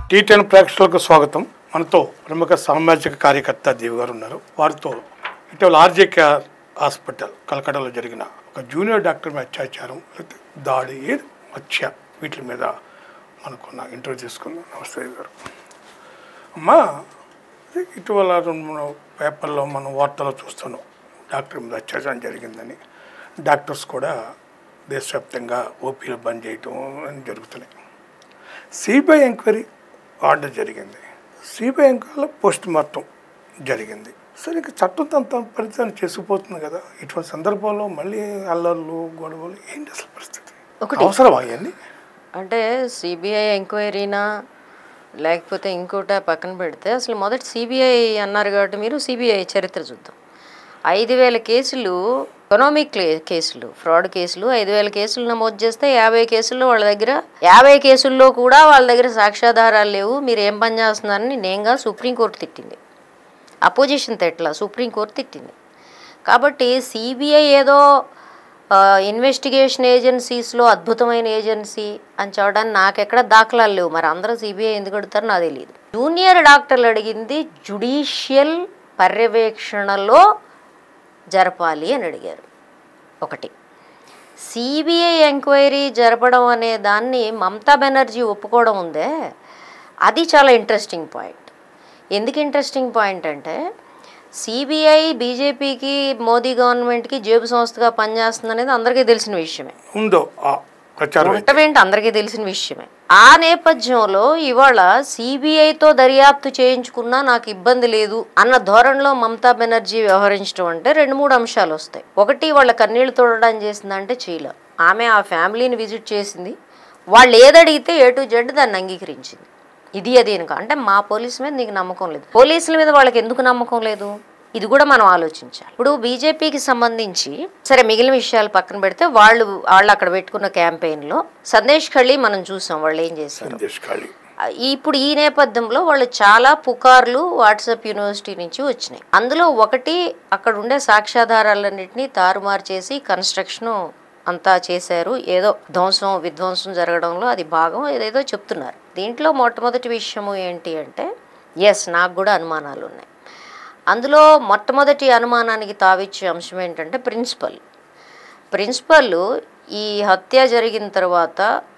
Tea ten ప్రేక్షకులకు స్వాగతం మనతో ప్రముఖ సామాజిక కార్యకర్త దేవి గారు ఉన్నారు వారితో ఇటీవల ఆర్జేకే హాస్పిటల్ కలకటాలో జరిగిన ఒక జూనియర్ డాక్టర్ మీద అత్యాచారం లేకపోతే దాడి ఏది హత్య వీటి మీద మనకున్న ఇంటర్వ్యూ తీసుకుందాం నమస్తే దేవి గారు అమ్మా ఇటీవల రెండు మూడు పేపర్లో మనం వార్తలో చూస్తున్నాం డాక్టర్ మీద అత్యాచారం జరిగిందని డాక్టర్స్ కూడా దేశవ్యాప్తంగా ఓపీలు బంద్ చేయటం అని జరుగుతున్నాయి సిబిఐ ఎంక్వైరీ ఆర్డర్ జరిగింది సిబిఐ ఎంక్వైరీలో పోస్ట్ మార్టం జరిగింది సరే ఇక చట్టం తన పరిచయం చేసుకుపోతుంది కదా ఇటువంటి సందర్భాల్లో మళ్ళీ అల్లర్లు గొడవలు ఏంటి అసలు పరిస్థితి ఒకటి. అవసరం అయ్యండి అంటే సిబిఐ ఎంక్వైరీనా లేకపోతే ఇంకోట పక్కన పెడితే అసలు మొదటి సిబిఐ అన్నారు కాబట్టి మీరు సిబిఐ చరిత్ర చూద్దాం ఐదు వేల కేసులు ఎకనామిక్ క్లే- కేసులు ఫ్రాడ్ కేసులు ఐదు వేల కేసులు నమోదు చేస్తే యాభై కేసుల్లో వాళ్ళ దగ్గర యాభై కేసుల్లో కూడా వాళ్ళ దగ్గర సాక్ష్యాధారాలు లేవు మీరు ఏం పని చేస్తున్నారని నేనుగా సుప్రీంకోర్టు తిట్టింది అపోజిషన్ తిట్ల సుప్రీంకోర్టు తిట్టింది కాబట్టి సిబిఐ ఏదో ఆ, ఇన్వెస్టిగేషన్ ఏజెన్సీస్లో అద్భుతమైన ఏజెన్సీ అని చెప్పడానికి నాకెక్కడ దాఖలాలు లేవు మరి అందరూ సిబిఐ ఎందుకు అడుగుతారో నాకు తెలియదు జూనియర్ డాక్టర్లు అడిగింది జుడిషియల్ పర్యవేక్షణలో జరపాలి అని అడిగారు ఒకటి సిబిఐ ఎంక్వైరీ జరపడం అనే దాన్ని మమతా బెనర్జీ ఒప్పుకోవడం ఉందే అది చాలా ఇంట్రెస్టింగ్ పాయింట్ ఎందుకు ఇంట్రెస్టింగ్ పాయింట్ అంటే సిబిఐ బీజేపీకి మోదీ గవర్నమెంట్కి జేబు సంస్థగా పనిచేస్తుంది అనేది అందరికీ తెలిసిన విషయమే ఉందో ఆ ప్రచారం అయితే. ఉండటమేంటి అందరికీ తెలిసిన విషయమే ఆ నేపథ్యంలో ఇవాళ సిబిఐతో దర్యాప్తు చేయించుకున్నా నాకు ఇబ్బంది లేదు అన్న ధోరణిలో మమతా బెనర్జీ వ్యవహరించడం అంటే రెండు మూడు అంశాలు వస్తాయి ఒకటి వాళ్ళ కన్నీళ్లు తోడడం చేసిందంటే చేయలే ఆమె ఆ ఫ్యామిలీని విజిట్ చేసింది వాళ్ళు ఏదడిగితే ఏ టు జెడ్ దాన్ని అంగీకరించింది ఇది అది అనుక అంటే మా పోలీసు మీద నీకు నమ్మకం లేదు పోలీసుల మీద వాళ్ళకి ఎందుకు నమ్మకం లేదు ఇది కూడా మనం ఆలోచించాలి ఇప్పుడు బీజేపీకి సంబంధించి సరే మిగిలిన విషయాలు పక్కన పెడితే వాళ్ళు వాళ్ళు అక్కడ పెట్టుకున్న క్యాంపెయిన్లో సందేశ్ ఖళ్ళీ మనం చూసాం వాళ్ళు ఏం చేశారు సందేశ్ ఖాళీ ఆ, ఇప్పుడు ఈ నేపథ్యంలో వాళ్ళు చాలా పుకార్లు వాట్సాప్ యూనివర్సిటీ నుంచి వచ్చినాయి అందులో ఒకటి అక్కడ ఉండే సాక్ష్యాధారాలన్నింటినీ తారుమారు చేసి కన్స్ట్రక్షన్ అంతా చేశారు ఏదో ధ్వంసం విధ్వంసం జరగడంలో అది భాగం ఏదేదో చెప్తున్నారు దీంట్లో మొట్టమొదటి విషయము ఏంటి అంటే ఎస్ నాకు కూడా అనుమానాలు ఉన్నాయి అందులో మొట్టమొదటి అనుమానానికి తావిచ్చే అంశం ఏంటంటే ప్రిన్సిపల్ ప్రిన్సిపల్ ఈ హత్య జరిగిన తర్వాత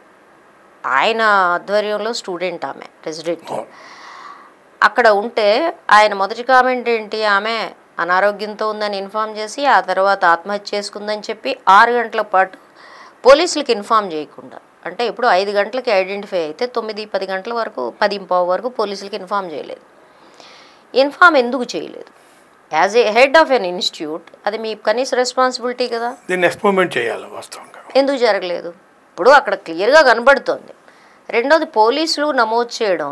ఆయన ఆధ్వర్యంలో స్టూడెంట్ ఆమె రెసిడెంట్ అక్కడ ఉంటే ఆయన మొదటి కామెంట్ ఏంటి ఆమె అనారోగ్యంతో ఉందని ఇన్ఫామ్ చేసి ఆ తర్వాత ఆత్మహత్య చేసుకుందని చెప్పి ఆరు గంటల పాటు పోలీసులకు ఇన్ఫామ్ చేయకుండా అంటే ఇప్పుడు ఐదు గంటలకి ఐడెంటిఫై అయితే తొమ్మిది పది గంటల వరకు పది పావు వరకు పోలీసులకు ఇన్ఫామ్ చేయలేదు ఇన్ఫామ్ ఎందుకు చేయలేదు as a head of an institute అది మీ కనీస రెస్పాన్సిబిలిటీ కదా దీన్ని ఎక్స్పెరిమెంట్ చేయాలి వాస్తవంగా ఎందుకు జరగలేదు ఇప్పుడు అక్కడ క్లియర్గా కనబడుతోంది రెండోది పోలీసులు నమోదు చేయడం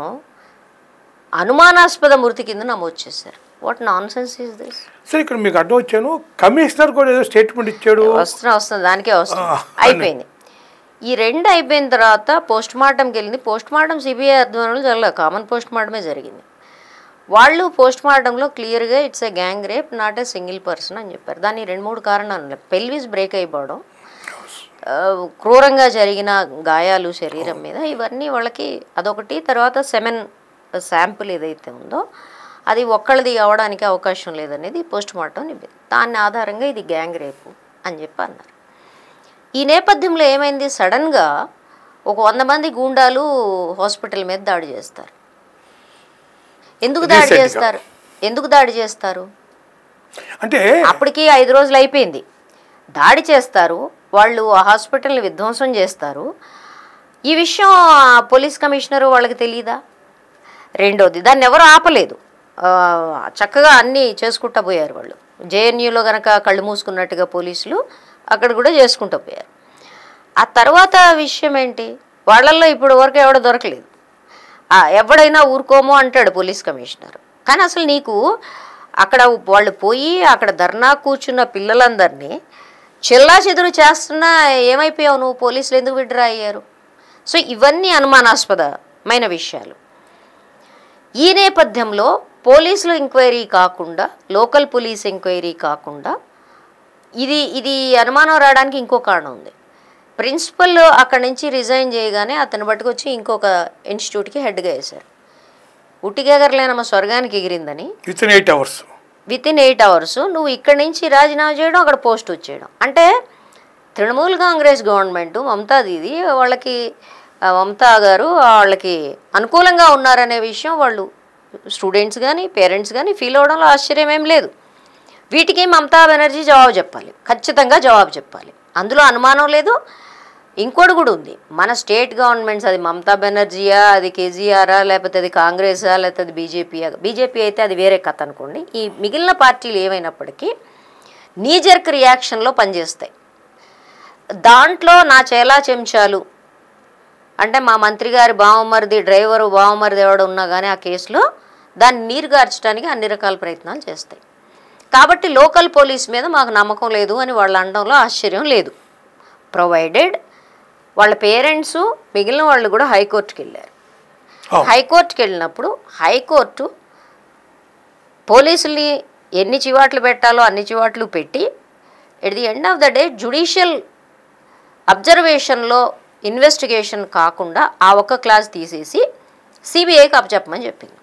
అనుమానాస్పద మృతి కింద నమోదు చేశారు what nonsense is this సరే ఇక్కడ మీకు అడ్డం వచ్చాను కమిషనర్ కూడా ఏదో స్టేట్మెంట్ ఇచ్చాడు వస్తున్నా వస్తుంది దానికే వస్తుంది ఆ, అయిపోయింది ఈ రెండు అయిపోయిన తర్వాత పోస్ట్ మార్టంకి వెళ్ళింది పోస్ట్ మార్టం సిబిఐ ఆధ్వర్యంలో జరగలేదు కామన్ పోస్ట్ మార్టమే జరిగింది వాళ్ళు పోస్ట్ మార్టంలో క్లియర్గా it's a gang rape not a single person అని చెప్పారు దాని రెండు మూడు కారణాలు ఉన్నాయి పెల్విస్ బ్రేక్ అయిపోవడం ఆ, క్రూరంగా జరిగిన గాయాలు శరీరం మీద ఇవన్నీ వాళ్ళకి అదొకటి తర్వాత సెమెన్ శాంపుల్ ఏదైతే ఉందో అది ఒక్కళ్ళది అవడానికి అవకాశం లేదనేది పోస్ట్ మార్టం నివేదిక దాని ఆధారంగా ఇది గ్యాంగ్ రేపు అని చెప్పి అన్నారు ఈ నేపథ్యంలో ఏమైంది సడన్గా ఒక వంద మంది గూండాలు హాస్పిటల్ మీద దాడి చేస్తారు ఎందుకు దాడి Recentగా. చేస్తారు ఎందుకు దాడి చేస్తారు అంటే అప్పటికి ఐదు రోజులు అయిపోయింది దాడి చేస్తారు వాళ్ళు ఆ హాస్పిటల్ని విధ్వంసం చేస్తారు ఈ విషయం ఆ పోలీస్ కమిషనరు వాళ్ళకి తెలియదా రెండోది దాన్ని ఎవరు ఆపలేదు ఆ, చక్కగా అన్నీ చేసుకుంటా పోయారు వాళ్ళు జేఎన్యూలో గనక కళ్ళు మూసుకున్నట్టుగా పోలీసులు అక్కడ కూడా చేసుకుంటూ పోయారు ఆ తర్వాత విషయం ఏంటి వాళ్ళల్లో ఇప్పుడు వరకు ఎవడ దొరకలేదు ఆ, ఎవడైనా ఊరుకోమో అంటాడు పోలీస్ కమిషనర్ కానీ అసలు నీకు అక్కడ వాళ్ళు పోయి అక్కడ ధర్నా కూర్చున్న పిల్లలందరినీ చెల్లా చెదురు చేస్తున్నా ఏమైపోయావు నువ్వు పోలీసులు ఎందుకు విడ్రా అయ్యారు సో ఇవన్నీ అనుమానాస్పదమైన విషయాలు ఈ నేపథ్యంలో పోలీసులు ఎంక్వైరీ కాకుండా లోకల్ పోలీస్ ఎంక్వైరీ కాకుండా ఇది ఇది అనుమానం రావడానికి ఇంకో కారణం ఉంది ప్రిన్సిపల్ అక్కడి నుంచి రిజైన్ చేయగానే అతను పట్టుకొచ్చి ఇంకొక ఇన్స్టిట్యూట్కి హెడ్గా వేశారు ఉట్టిగెగరలేనమ్మ స్వర్గానికి ఎగిరిందని within eight hours within eight hours నువ్వు ఇక్కడి నుంచి రాజీనామా చేయడం అక్కడ పోస్ట్ వచ్చేయడం అంటే తృణమూల్ కాంగ్రెస్ గవర్నమెంట్ మమతా దీది వాళ్ళకి ఆ, మమతా గారు వాళ్ళకి అనుకూలంగా ఉన్నారనే విషయం వాళ్ళు స్టూడెంట్స్ కానీ పేరెంట్స్ కానీ ఫీల్ అవడంలో ఆశ్చర్యం ఏం లేదు వీటికి మమతా బెనర్జీ జవాబు చెప్పాలి ఖచ్చితంగా జవాబు చెప్పాలి అందులో అనుమానం లేదు ఇంకోటి కూడా ఉంది మన స్టేట్ గవర్నమెంట్స్ అది మమతా బెనర్జీయా అది కేజీఆరా లేకపోతే అది కాంగ్రెసా లేకపోతే అది బీజేపీయా బీజేపీ అయితే అది వేరే కథ అనుకోండి ఈ మిగిలిన పార్టీలు ఏమైనప్పటికీ నీజర్క్ రియాక్షన్లో పనిచేస్తాయి దాంట్లో నా చేలా చెంచాలు అంటే మా మంత్రి గారి బావమరిది డ్రైవరు బావమరిది ఎవడు ఉన్నా కానీ ఆ కేసులో దాన్ని నీరుగార్చడానికి అన్ని రకాల ప్రయత్నాలు చేస్తాయి కాబట్టి లోకల్ పోలీస్ మీద మాకు నమ్మకం లేదు అని వాళ్ళు అనడంలో ఆశ్చర్యం లేదు ప్రొవైడెడ్ వాళ్ళ పేరెంట్స్ మిగిలిన వాళ్ళు కూడా హైకోర్టుకి వెళ్ళారు Oh. హైకోర్టుకి వెళ్ళినప్పుడు హైకోర్టు పోలీసుల్ని ఎన్ని చివాట్లు పెట్టాలో అన్ని చివాట్లు పెట్టి at the end of the day judicial అబ్జర్వేషన్లో ఇన్వెస్టిగేషన్ కాకుండా ఆ ఒక్క క్లాస్ తీసేసి సిబిఐకి అప్పచెప్పమని చెప్పింది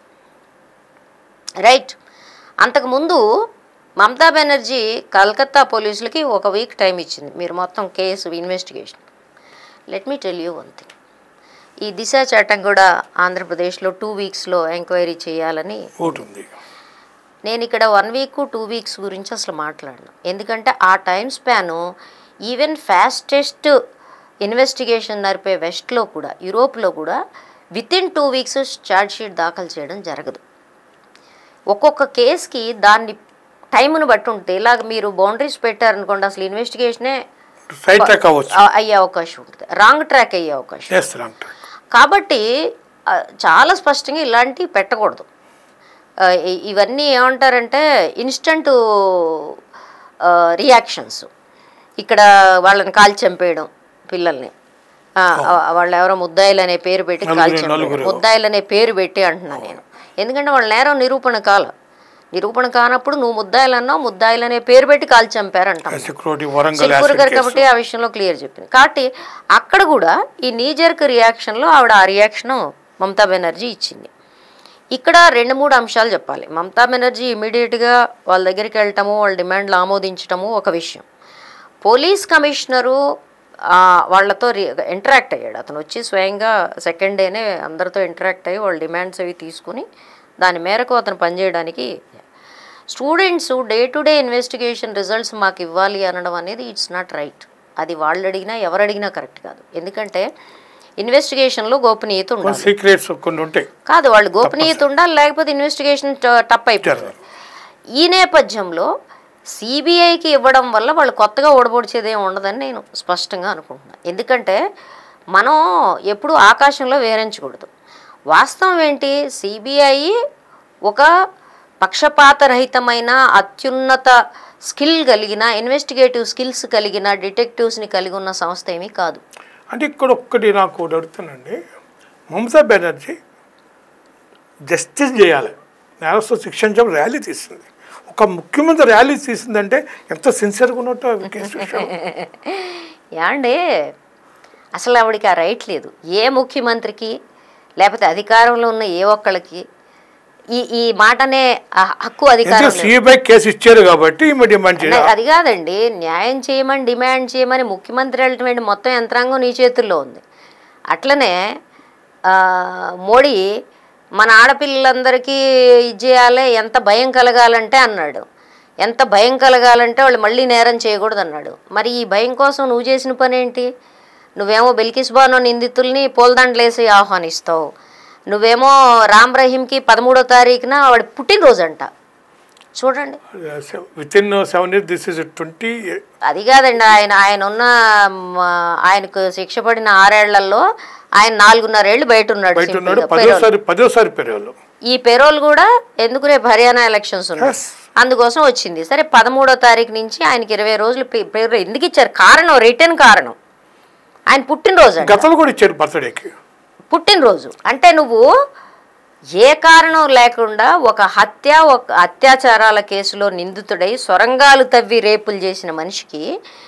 రైట్ అంతకుముందు మమతా బెనర్జీ కలకత్తా పోలీసులకి ఒక వీక్ టైం ఇచ్చింది మీరు మొత్తం case investigation let me tell you one thing ఈ దిశ చట్టం కూడా ఆంధ్రప్రదేశ్లో టూ వీక్స్లో ఎంక్వైరీ చేయాలని ఓటు ఉంది నేను ఇక్కడ వన్ వీక్ టూ వీక్స్ గురించి అసలు మాట్లాడను ఎందుకంటే ఆ time span even fastest investigation నడిపే వెస్ట్లో కూడా యూరోప్లో కూడా within two weeks charge sheet దాఖలు చేయడం జరగదు ఒక్కొక్క కేసుకి దాన్ని టైంను బట్టి ఉంటుంది ఇలాగ మీరు బౌండరీస్ పెట్టారనుకోండి అసలు ఇన్వెస్టిగేషనే సైడ్ ట్రాక్ అవ్వచ్చు ఆ- అయ్యే అవకాశం ఉంటుంది రాంగ్ ట్రాక్ అయ్యే అవకాశం ఎస్ రాంగ్ ట్రాక్ కాబట్టి ఆ, చాలా స్పష్టంగా ఇలాంటివి పెట్టకూడదు ఆ, ఇ- ఇవన్నీ ఏమంటారంటే ఇన్స్టంట్ రియాక్షన్స్ ఇక్కడ వాళ్ళని కాల్ చంపేయడం పిల్లల్ని ఆ, ఆ, వాళ్ళు ఎవరో ముద్దాయిలు అనే పేరు పెట్టి కాల్ నలుగురు- చంపేయడం నలుగురు. ముద్దాయిలు అనే పేరు పెట్టి అంటున్నా నేను ఎందుకంటే వాళ్ళ నేరం నిరూపణ కాల నిరూపణ కానప్పుడు నువ్వు ముద్దాయిలు అన్నావు ముద్దాయిలు అనే పేరు పెట్టి కాల్ చంపారంటాం సెక్యూరిటీ వరంగల్ సిల్కూర్ యాసిడ్ గారు కేసు. కాబట్టి ఆ విషయంలో క్లియర్ చెప్పింది కాబట్టి అక్కడ కూడా ఈ నీజర్క్ రియాక్షన్లో ఆవిడ ఆ రియాక్షన్ మమతా బెనర్జీ ఇచ్చింది ఇక్కడ రెండు మూడు అంశాలు చెప్పాలి మమతా బెనర్జీ ఇమీడియట్గా వాళ్ళ దగ్గరికి వెళ్ళటము వాళ్ళ డిమాండ్లు ఆమోదించటము ఒక విషయం పోలీస్ కమిషనరు ఆ, వాళ్ళతో ఇంటరాక్ట్ అయ్యాడు అతను వచ్చి స్వయంగా సెకండ్ డేనే అందరితో ఇంటరాక్ట్ అయ్యి వాళ్ళ డిమాండ్స్ అవి తీసుకుని దాని మేరకు అతను పనిచేయడానికి students day to day investigation results మాకు ఇవ్వాలి అనడం అనేది ఇట్స్ నాట్ రైట్ అది వాళ్ళు అడిగినా ఎవరు అడిగినా కరెక్ట్ కాదు ఎందుకంటే ఇన్వెస్టిగేషన్లో గోపనీయత ఉండాలి సీక్రెట్స్ కొన్ని ఉంటాయి కాదు వాళ్ళు గోపనీయత ఉండాలి లేకపోతే ఇన్వెస్టిగేషన్ టప్ అయిపోతుంది ఈ నేపథ్యంలో సిబిఐకి ఇవ్వడం వల్ల వాళ్ళు కొత్తగా ఓడబొడిచేదేం ఉండదని నేను స్పష్టంగా అనుకుంటున్నాను ఎందుకంటే మనం ఎప్పుడు ఆకాశంలో వేరించకూడదు వాస్తవం ఏంటి సిబిఐ ఒక పక్షపాతరహితమైన అత్యున్నత స్కిల్ కలిగిన ఇన్వెస్టిగేటివ్ స్కిల్స్ కలిగిన డిటెక్టివ్స్ని కలిగి ఉన్న సంస్థ ఏమీ కాదు అంటే ఇక్కడ ఒక్కటి నాకు ఒకటి అడుగుతానండి మమతా బెనర్జీ జస్టిస్ చేయాలి నేరస్తు శిక్షించడం ర్యాలీ తీసింది ఒక ముఖ్యమంత్రి ర్యాలీ తీసిందంటే ఎంత సిన్సియర్గా ఉన్నట్టు ఆ కేసు విషయం యాండే అసలు ఆవిడకి ఆ రైట్ లేదు ఏ ముఖ్యమంత్రికి లేకపోతే అధికారంలో ఉన్న ఏ ఒక్కళ్ళకి ఈ ఈ మాటనే ఆ హక్కు అధికారం లేదు. సిబిఐ కేసు ఇచ్చారు కాబట్టి ఈమె డిమాండ్ అంటే చేయాలి అది కాదండి న్యాయం చేయమని డిమాండ్ చేయమని ముఖ్యమంత్రి వెళ్ళటం మొత్తం యంత్రాంగం నీ చేతుల్లో ఉంది అట్లనే ఆ, మోడీ మన ఆడపిల్లలందరికీ ఇది చేయాలి ఎంత భయం కలగాలంటే అన్నాడు ఎంత భయం కలగాలంటే వాళ్ళు మళ్ళీ నేరం చేయకూడదు అన్నాడు మరి ఈ భయం కోసం నువ్వు చేసిన పని ఏంటి నువ్వేమో బిల్కిస్ బానో నిందితుల్ని పూలదండలేసి ఆహ్వానిస్తావు నువ్వేమో రామ్ రహీంకి పదమూడో తారీఖున వాడి పుట్టినరోజు అంట చూడండి within seven years this is twenty అది కాదండి ఆయన ఆయన ఉన్న మ, ఆయనకు శిక్ష పడిన ఆరేళ్లలో ఆయన నాలుగున్నరేళ్ళు బయట ఉన్నాడు బయట ఉన్నాడు సింపుల్గా, పెరోల్. పదోసారి పదోసారి పెరేవాళ్ళు ఈ పెరోల్ కూడా ఎందుకు రేపు హర్యానా ఎలక్షన్స్ ఉన్నాయి Yes. అందుకోసం వచ్చింది సరే పదమూడో తారీఖు నుంచి ఆయనకి ఇరవై రోజులు పే- పేరు ఎందుకు ఇచ్చారు కారణం రిటర్న్ కారణం ఆయన పుట్టినరోజు అంట గతంలో కూడా ఇచ్చారు బర్త్డేకి పుట్టినరోజు అంటే నువ్వు ఏ కారణం లేకుండా ఒక హత్య ఒక అత్యాచారాల కేసులో నిందితుడై సొరంగాలు తవ్వి రేపులు చేసిన మనిషికి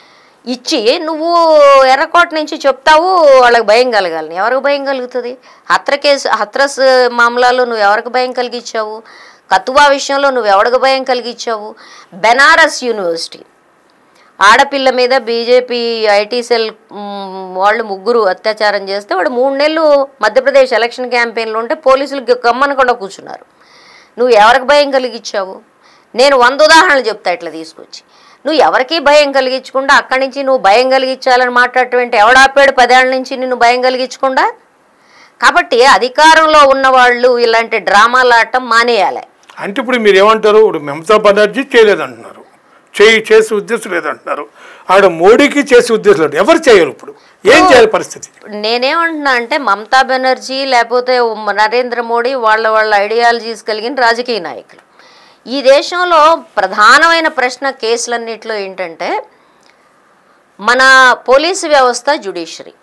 ఇచ్చి నువ్వు ఎర్రకోట నుంచి చెప్తావు వాళ్ళకి భయం కలగాలని ఎవరికి భయం కలుగుతుంది హత్ర కేసు హత్రస్ మామలాలో నువ్వు ఎవరికి భయం కలిగించావు కతువా విషయంలో నువ్వు ఎవరికి భయం కలిగించావు బెనారస్ యూనివర్సిటీ ఆడపిల్ల మీద బీజేపీ ఐటీ సెల్ మ్, వాళ్ళు ముగ్గురు అత్యాచారం చేస్తే వాడు మూడు నెలలు మధ్యప్రదేశ్ ఎలక్షన్ క్యాంపెయిన్లో ఉంటే పోలీసులు గ- గమ్మనకుండా కూర్చున్నారు నువ్వు ఎవరికి భయం కలిగించావు నేను వంద ఉదాహరణలు చెప్తా ఇట్లా తీసుకొచ్చి నువ్వు ఎవరికీ భయం కలిగించకుండా అక్కడి నుంచి నువ్వు భయం కలిగించాలని మాట్లాడటం ఎవడాపాడు పదేళ్ల నుంచి నిన్ను భయం కలిగించకుండా కాబట్టి అధికారంలో ఉన్న వాళ్ళు ఇలాంటి డ్రామాలు ఆడటం మానేయాలి అంటే ఇప్పుడు మీరు ఏమంటారు ఇప్పుడు మమతా బెనర్జీ చేయలేదంటున్నారు చేయి చేసే ఉద్దేశం లేదంటున్నారు ఆవిడ మోడీకి చేసే ఉద్దేశం లేదు ఎవరు చేయరు ఇప్పుడు ఏం చేయాలి పరిస్థితి నేనేమంటున్నా అంటే మమతా బెనర్జీ లేకపోతే నరేంద్ర మోడీ వాళ్ళ వాళ్ళ ఐడియాలజీస్ కలిగిన రాజకీయ నాయకులు ఈ దేశంలో ప్రధానమైన ప్రశ్న కేసులన్నిట్లో ఏంటంటే మన పోలీసు వ్యవస్థ జ్యుడిషియరీ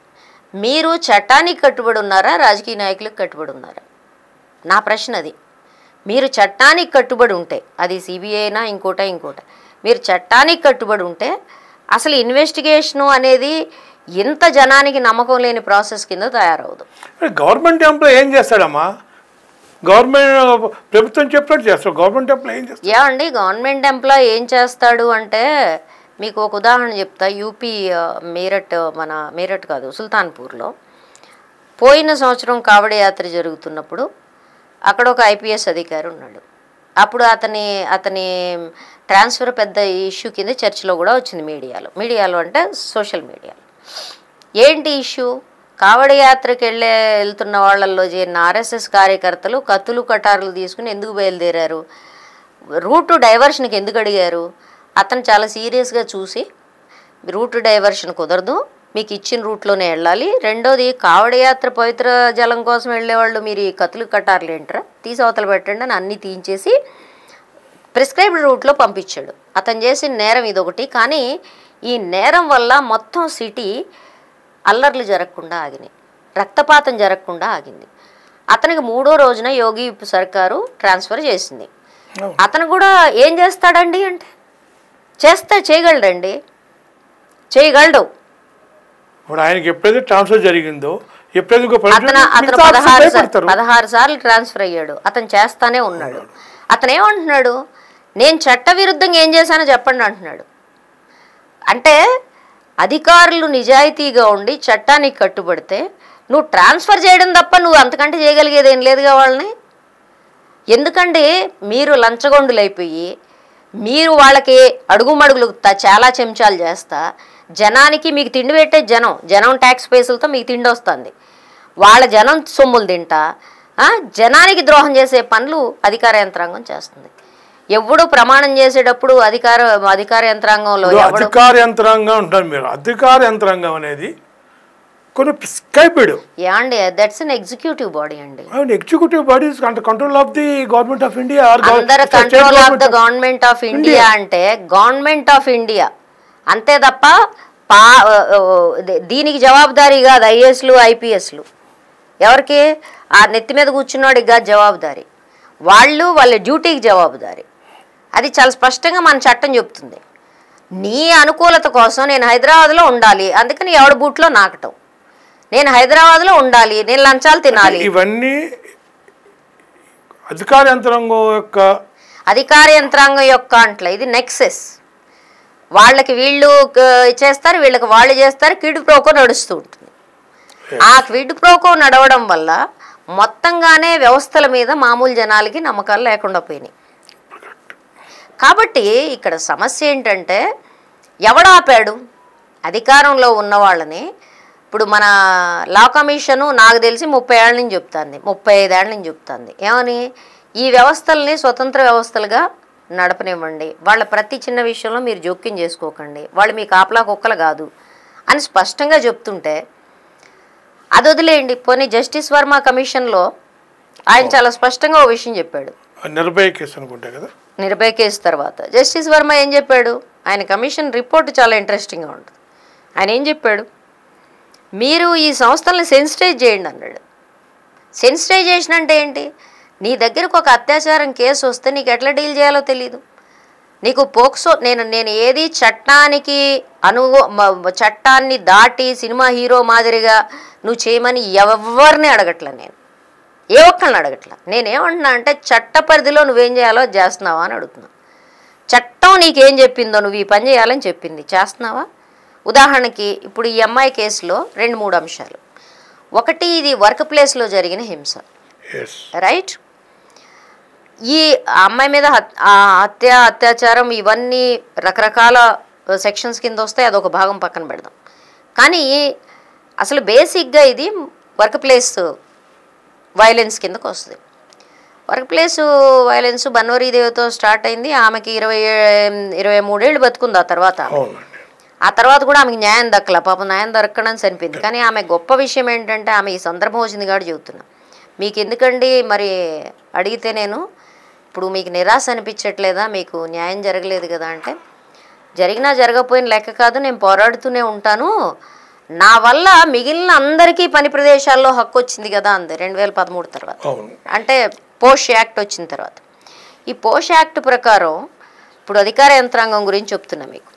మీరు చట్టానికి కట్టుబడి ఉన్నారా రాజకీయ నాయకులకు కట్టుబడి ఉన్నారా నా ప్రశ్న అది మీరు చట్టానికి కట్టుబడి ఉంటే అది సిబిఐ అయినా ఇంకోట ఇంకోట మీరు చట్టానికి కట్టుబడి ఉంటే అసలు ఇన్వెస్టిగేషను అనేది ఇంత జనానికి నమ్మకం లేని ప్రాసెస్ కింద తయారవదు గవర్నమెంట్ ఎంప్లాయ్ ఏం చేస్తాడమ్మా గవర్నమెంట్ ప్రభుత్వం చెప్పినట్టు చేస్తాడు గవర్నమెంట్ ఎంప్లాయ్ ఏం చేస్తాడు ఏమండి గవర్నమెంట్ ఎంప్లాయ్ ఏం చేస్తాడు అంటే మీకు ఒక ఉదాహరణ చెప్తా యూపీ ఆ, మీరట్ మన మీరట్ కాదు సుల్తాన్పూర్లో పోయిన సంవత్సరం కావడి యాత్ర జరుగుతున్నప్పుడు అక్కడ ఒక ఐపీఎస్ అధికారి ఉన్నాడు అప్పుడు అతని అతని ట్రాన్స్ఫర్ పెద్ద ఇష్యూ కింద చర్చలో కూడా వచ్చింది మీడియాలో మీడియాలో అంటే సోషల్ మీడియాలో ఏంటి ఇష్యూ కావడి యాత్రకు వెళ్ళే వెళ్తున్న వాళ్ళల్లో చేరిన ఆర్ఎస్ఎస్ కార్యకర్తలు కత్తులు కటారులు తీసుకుని ఎందుకు బయలుదేరారు రూటు డైవర్షన్కి ఎందుకు అడిగారు అతను చాలా సీరియస్గా చూసి రూట్ డైవర్షన్ కుదరదు మీకు ఇచ్చిన రూట్లోనే వెళ్ళాలి రెండోది కావడి యాత్ర పవిత్ర జలం కోసం వెళ్ళేవాళ్ళు మీరు ఈ కత్తులు కట్టారులు ఏంటరా తీసి అవతల పెట్టండి అని అన్నీ తీయించేసి ప్రిస్క్రైబ్డ్ రూట్లో పంపించాడు అతను చేసిన నేరం ఇదొకటి కానీ ఈ నేరం వల్ల మొత్తం సిటీ అల్లర్లు జరగకుండా ఆగినాయి రక్తపాతం జరగకుండా ఆగింది అతనికి మూడో రోజున యోగి సర్కారు ట్రాన్స్ఫర్ చేసింది అవును. అతను కూడా ఏం చేస్తాడండి అంటే చేస్తే చేయగలడండి చేయగలడు ఇప్పుడు ఆయనకి ఎప్పుడైతే ట్రాన్స్ఫర్ జరిగిందో ఎప్పుడైతే ఇంకో పరిస్థితి అతను అతను మిగతా ఆఫీసర్లు పదహారు సార్లు భయపడతారు. పదహారు సార్లు ట్రాన్స్ఫర్ అయ్యాడు అతను చేస్తానే ఉన్నాడు అతను ఏమంటున్నాడు నేను చట్ట విరుద్ధంగా ఏం చేశానో చెప్పండి అంటున్నాడు అంటే అధికారులు నిజాయితీగా ఉండి చట్టానికి కట్టుబడితే నువ్వు ట్రాన్స్ఫర్ చేయడం తప్ప నువ్వు అంతకంటే చేయగలిగేది ఏం లేదుగా వాళ్ళని ఎందుకంటే మీరు లంచగొండులైపోయి మీరు వాళ్ళకి అడుగుమడుగులు త- చాలా చెంచాలు చేస్తా జనానికి మీకు తిండి పెట్టే జనం జనం ట్యాక్స్ పైసలతో మీకు తిండి వస్తుంది వాళ్ళ జనం సొమ్ములు తింటా ఆ, జనానికి ద్రోహం చేసే పనులు అధికార యంత్రాంగం చేస్తుంది ఎవడు ప్రమాణం చేసేటప్పుడు అధికార అధికార యంత్రాంగంలో ఇప్పుడు ఎవడు అధికార యంత్రాంగం అంటారు మీరు అధికార యంత్రాంగం అనేది కొన్ని ప్రిస్క్రైబ్డ్ యాండి దట్స్ అన్ ఎగ్జిక్యూటివ్ బాడీ అండి executive bodies and control of the government of India అందరు control of the government of India అంటే గవర్నమెంట్ ఆఫ్ ఇండియా అంతే తప్ప పా ఆ, ఆ, ది- దీనికి జవాబుదారీ కాదు ఐఏఎస్లు ఐపీఎస్లు ఎవరికి ఆ నెత్తి మీద కూర్చున్నవాడికి కాదు జవాబుదారీ వాళ్ళు వాళ్ళ డ్యూటీకి జవాబుదారీ అది చాలా స్పష్టంగా మన చట్టం చెప్తుంది నీ అనుకూలత కోసం నేను హైదరాబాద్లో ఉండాలి అందుకని ఎవడి బూట్లో నాకటం నేను హైదరాబాద్లో ఉండాలి నేను లంచాలు తినాలి ఇవన్నీ అధికార యంత్రాంగం యొక్క అధికార యంత్రాంగం యొక్క అంట్ల ఇది నెక్సెస్ వాళ్ళకి వీళ్ళు క- చేస్తారు వీళ్ళకి వాళ్ళు చేస్తారు కిడ్ ప్రోకో నడుస్తూ ఉంటుంది ఆ క్విడ్ ప్రోకో నడవడం వల్ల మొత్తంగానే వ్యవస్థల మీద మామూలు జనాలకి నమ్మకాలు లేకుండా పోయినాయి కాబట్టి ఇక్కడ సమస్య ఏంటంటే ఎవడాపాడు అధికారంలో ఉన్న వాళ్ళని ఇప్పుడు మన లా కమిషను నాకు తెలిసి ముప్పై ఏళ్ళ నుంచి చెప్తుంది ముప్పై ఐదేళ్ల నుంచి చెప్తుంది ఏమని ఈ వ్యవస్థల్ని స్వతంత్ర వ్యవస్థలుగా నడపనివ్వండి వాళ్ళ ప్రతి చిన్న విషయంలో మీరు జోక్యం చేసుకోకండి వాళ్ళు మీ కాపలా కుక్కలు కాదు అని స్పష్టంగా చెప్తుంటే అది వదిలేయండి పోనీ జస్టిస్ వర్మ కమిషన్లో ఆయన చాలా స్పష్టంగా ఓ విషయం చెప్పాడు నిర్భయ కేసు అనుకుంటా కదా నిర్భయ కేసు తర్వాత జస్టిస్ వర్మ ఏం చెప్పాడు ఆయన కమిషన్ రిపోర్ట్ చాలా ఇంట్రెస్టింగ్గా ఉంటుంది ఆయన ఏం చెప్పాడు మీరు ఈ సంస్థల్ని సెన్సిటైజ్ చేయండి అన్నాడు సెన్సిటైజేషన్ అంటే ఏంటి నీ దగ్గరకు ఒక అత్యాచారం కేసు వస్తే నీకు ఎట్లా డీల్ చేయాలో తెలియదు నీకు పోక్సో నేను నేను ఏది చట్టానికి అను మ- చట్టాన్ని దాటి సినిమా హీరో మాదిరిగా నువ్వు చేయమని ఎవరిని అడగట్లే నేను ఏ ఒక్కరిని అడగట్లా నేనేమంటున్నా అంటే చట్ట పరిధిలో నువ్వేం చేయాలో అది చేస్తున్నావా అని అడుగుతున్నా చట్టం నీకేం చెప్పిందో నువ్వు ఈ పని చేయాలని చెప్పింది చేస్తున్నావా ఉదాహరణకి ఇప్పుడు ఈ అమ్మాయి కేసులో రెండు మూడు అంశాలు ఒకటి ఇది వర్క్ ప్లేస్లో జరిగిన హింస ఎస్ రైట్ ఈ అమ్మాయి మీద హత్- ఆ హత్య అత్యాచారం ఇవన్నీ రకరకాల సెక్షన్స్ కింద వస్తాయి అదొక భాగం పక్కన పెడదాం కానీ అసలు బేసిక్గా ఇది వర్క్ ప్లేస్ వైలెన్స్ కిందకు వస్తుంది వర్క్ ప్లేస్ వైలెన్స్ బన్వరీదేవితో స్టార్ట్ అయింది ఆమెకి ఇరవై ఏ- ఇరవై మూడేళ్ళు బతుకుంది ఆ తర్వాత ఆమె. అవునండి ఆ తర్వాత కూడా ఆమెకి న్యాయం దక్కల పాపం న్యాయం దక్కడం చనిపోయింది కానీ ఆమె గొప్ప విషయం ఏంటంటే ఆమె ఈ సందర్భం వచ్చింది కాబట్టి చెబుతున్నా మీకు ఎందుకండి మరి అడిగితే నేను ఇప్పుడు మీకు నిరాశ అనిపించట్లేదా మీకు న్యాయం జరగలేదు కదా అంటే జరిగినా జరగకపోయిన లెక్క కాదు నేను పోరాడుతూనే ఉంటాను నా వల్ల మిగిలిన అందరికీ పని ప్రదేశాల్లో హక్కు వచ్చింది కదా అంది రెండు వేల పదమూడు తర్వాత అవును అంటే పోష్ యాక్ట్ వచ్చిన తర్వాత ఈ పోష్ యాక్ట్ ప్రకారం ఇప్పుడు అధికార యంత్రాంగం గురించి చెప్తున్నా మీకు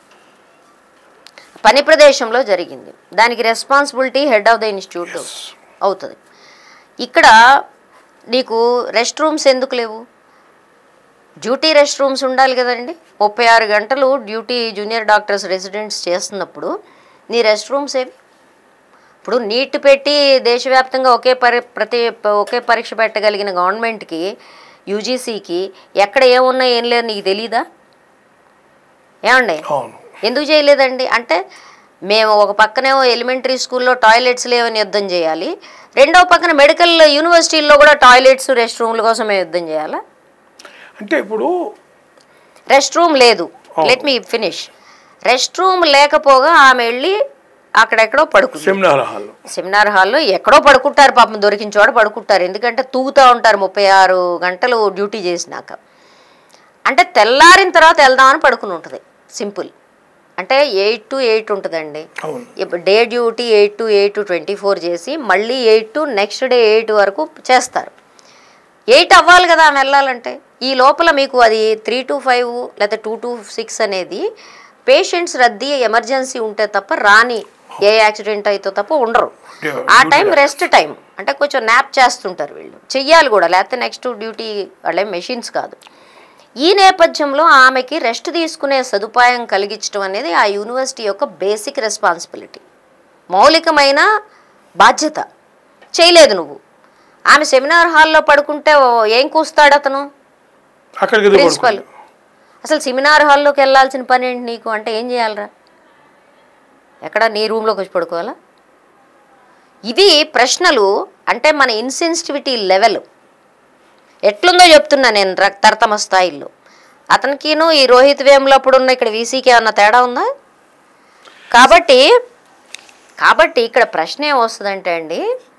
పని ప్రదేశంలో జరిగింది దానికి responsibility head of the institute అవుతుంది ఇక్కడ నీకు రెస్ట్ రూమ్స్ ఎందుకు లేవు డ్యూటీ రెస్ట్ రూమ్స్ ఉండాలి కదండి ముప్పై ఆరు గంటలు డ్యూటీ జూనియర్ డాక్టర్స్ రెసిడెంట్స్ చేస్తున్నప్పుడు నీ రెస్ట్ రూమ్స్ ఏవి ఇప్పుడు నీట్ పెట్టి దేశవ్యాప్తంగా ఒకే పరి ప్రతి ఒకే పరీక్ష పెట్టగలిగిన గవర్నమెంట్కి యూజీసీకి ఎక్కడ ఏమున్నా ఏం లేదు నీకు తెలీదా ఏమండి అవును ఎందుకు చేయలేదండి అంటే మేము ఒక పక్కనేమో ఎలిమెంటరీ స్కూల్లో టాయిలెట్స్ లేవని యుద్ధం చేయాలి రెండో పక్కన మెడికల్ యూనివర్సిటీల్లో కూడా టాయిలెట్స్ రెస్ట్ రూమ్ల కోసం మేము యుద్ధం చేయాలా అంటే ఇప్పుడు రెస్ట్ రూమ్ లేదు Oh. Let me finish restroom లేకపోగా ఆమె వెళ్ళి అక్కడెక్కడో పడుకుంది సెమినార్ హాల్ సెమినార్ హాల్లో ఎక్కడో పడుకుంటారు పాపం దొరికిన చోట పడుకుంటారు ఎందుకంటే తూగుతూ ఉంటారు ముప్పై ఆరు గంటలు డ్యూటీ చేసినాక అంటే తెల్లారిన తర్వాత వెళ్దామని పడుకుని ఉంటుంది సింపుల్ అంటే ఎయిట్ టు ఎయిట్ ఉంటుందండి అవును ఇప్పుడు day duty eight to eight to twenty four చేసి మళ్ళీ eight to next day eight వరకు చేస్తారు ఎయిట్ అవ్వాలి కదా ఆమె వెళ్ళాలంటే ఈ లోపల మీకు అది త్రీ టు ఫైవ్ లేకపోతే టూ టు సిక్స్ అనేది పేషెంట్స్ రద్దీ ఎమర్జెన్సీ ఉంటే తప్ప రాని ఏ యాక్సిడెంట్ అయితే తప్ప ఉండరు ఆ టైం రెస్ట్ టైం అంటే కొంచెం న్యాప్ చేస్తుంటారు వీళ్ళు చెయ్యాలి కూడా లేకపోతే నెక్స్ట్ డ్యూటీ వాళ్ళే మెషిన్స్ కాదు ఈ నేపథ్యంలో ఆమెకి రెస్ట్ తీసుకునే సదుపాయం కలిగించడం అనేది ఆ యూనివర్సిటీ యొక్క బేసిక్ రెస్పాన్సిబిలిటీ మౌలికమైన బాధ్యత చేయలేదు నువ్వు ఆమె సెమినార్ హాల్లో పడుకుంటే ఓ ఏం కూస్తాడు అతను అక్కడికి ఎదురు ప్రిన్సిపల్ అసలు సెమినార్ హాల్లోకి వెళ్ళాల్సిన పని ఏంటి నీకు అంటే ఏం చేయాలరా ఎక్కడ నీ రూమ్లోకి వచ్చి పడుకోవాలా ఇవి ప్రశ్నలు అంటే మన ఇన్సెన్సిటివిటీ లెవెల్ ఎట్లుందో చెప్తున్నా నేను ర- తరతమ స్థాయిలో అతనికిను ఈ రోహిత్ వేములు అప్పుడు ఉన్న ఇక్కడ వీసీకి ఏమన్నా తేడా ఉందా కాబట్టి కాబట్టి ఇక్కడ ప్రశ్న ఏమొస్తుందంటే అండి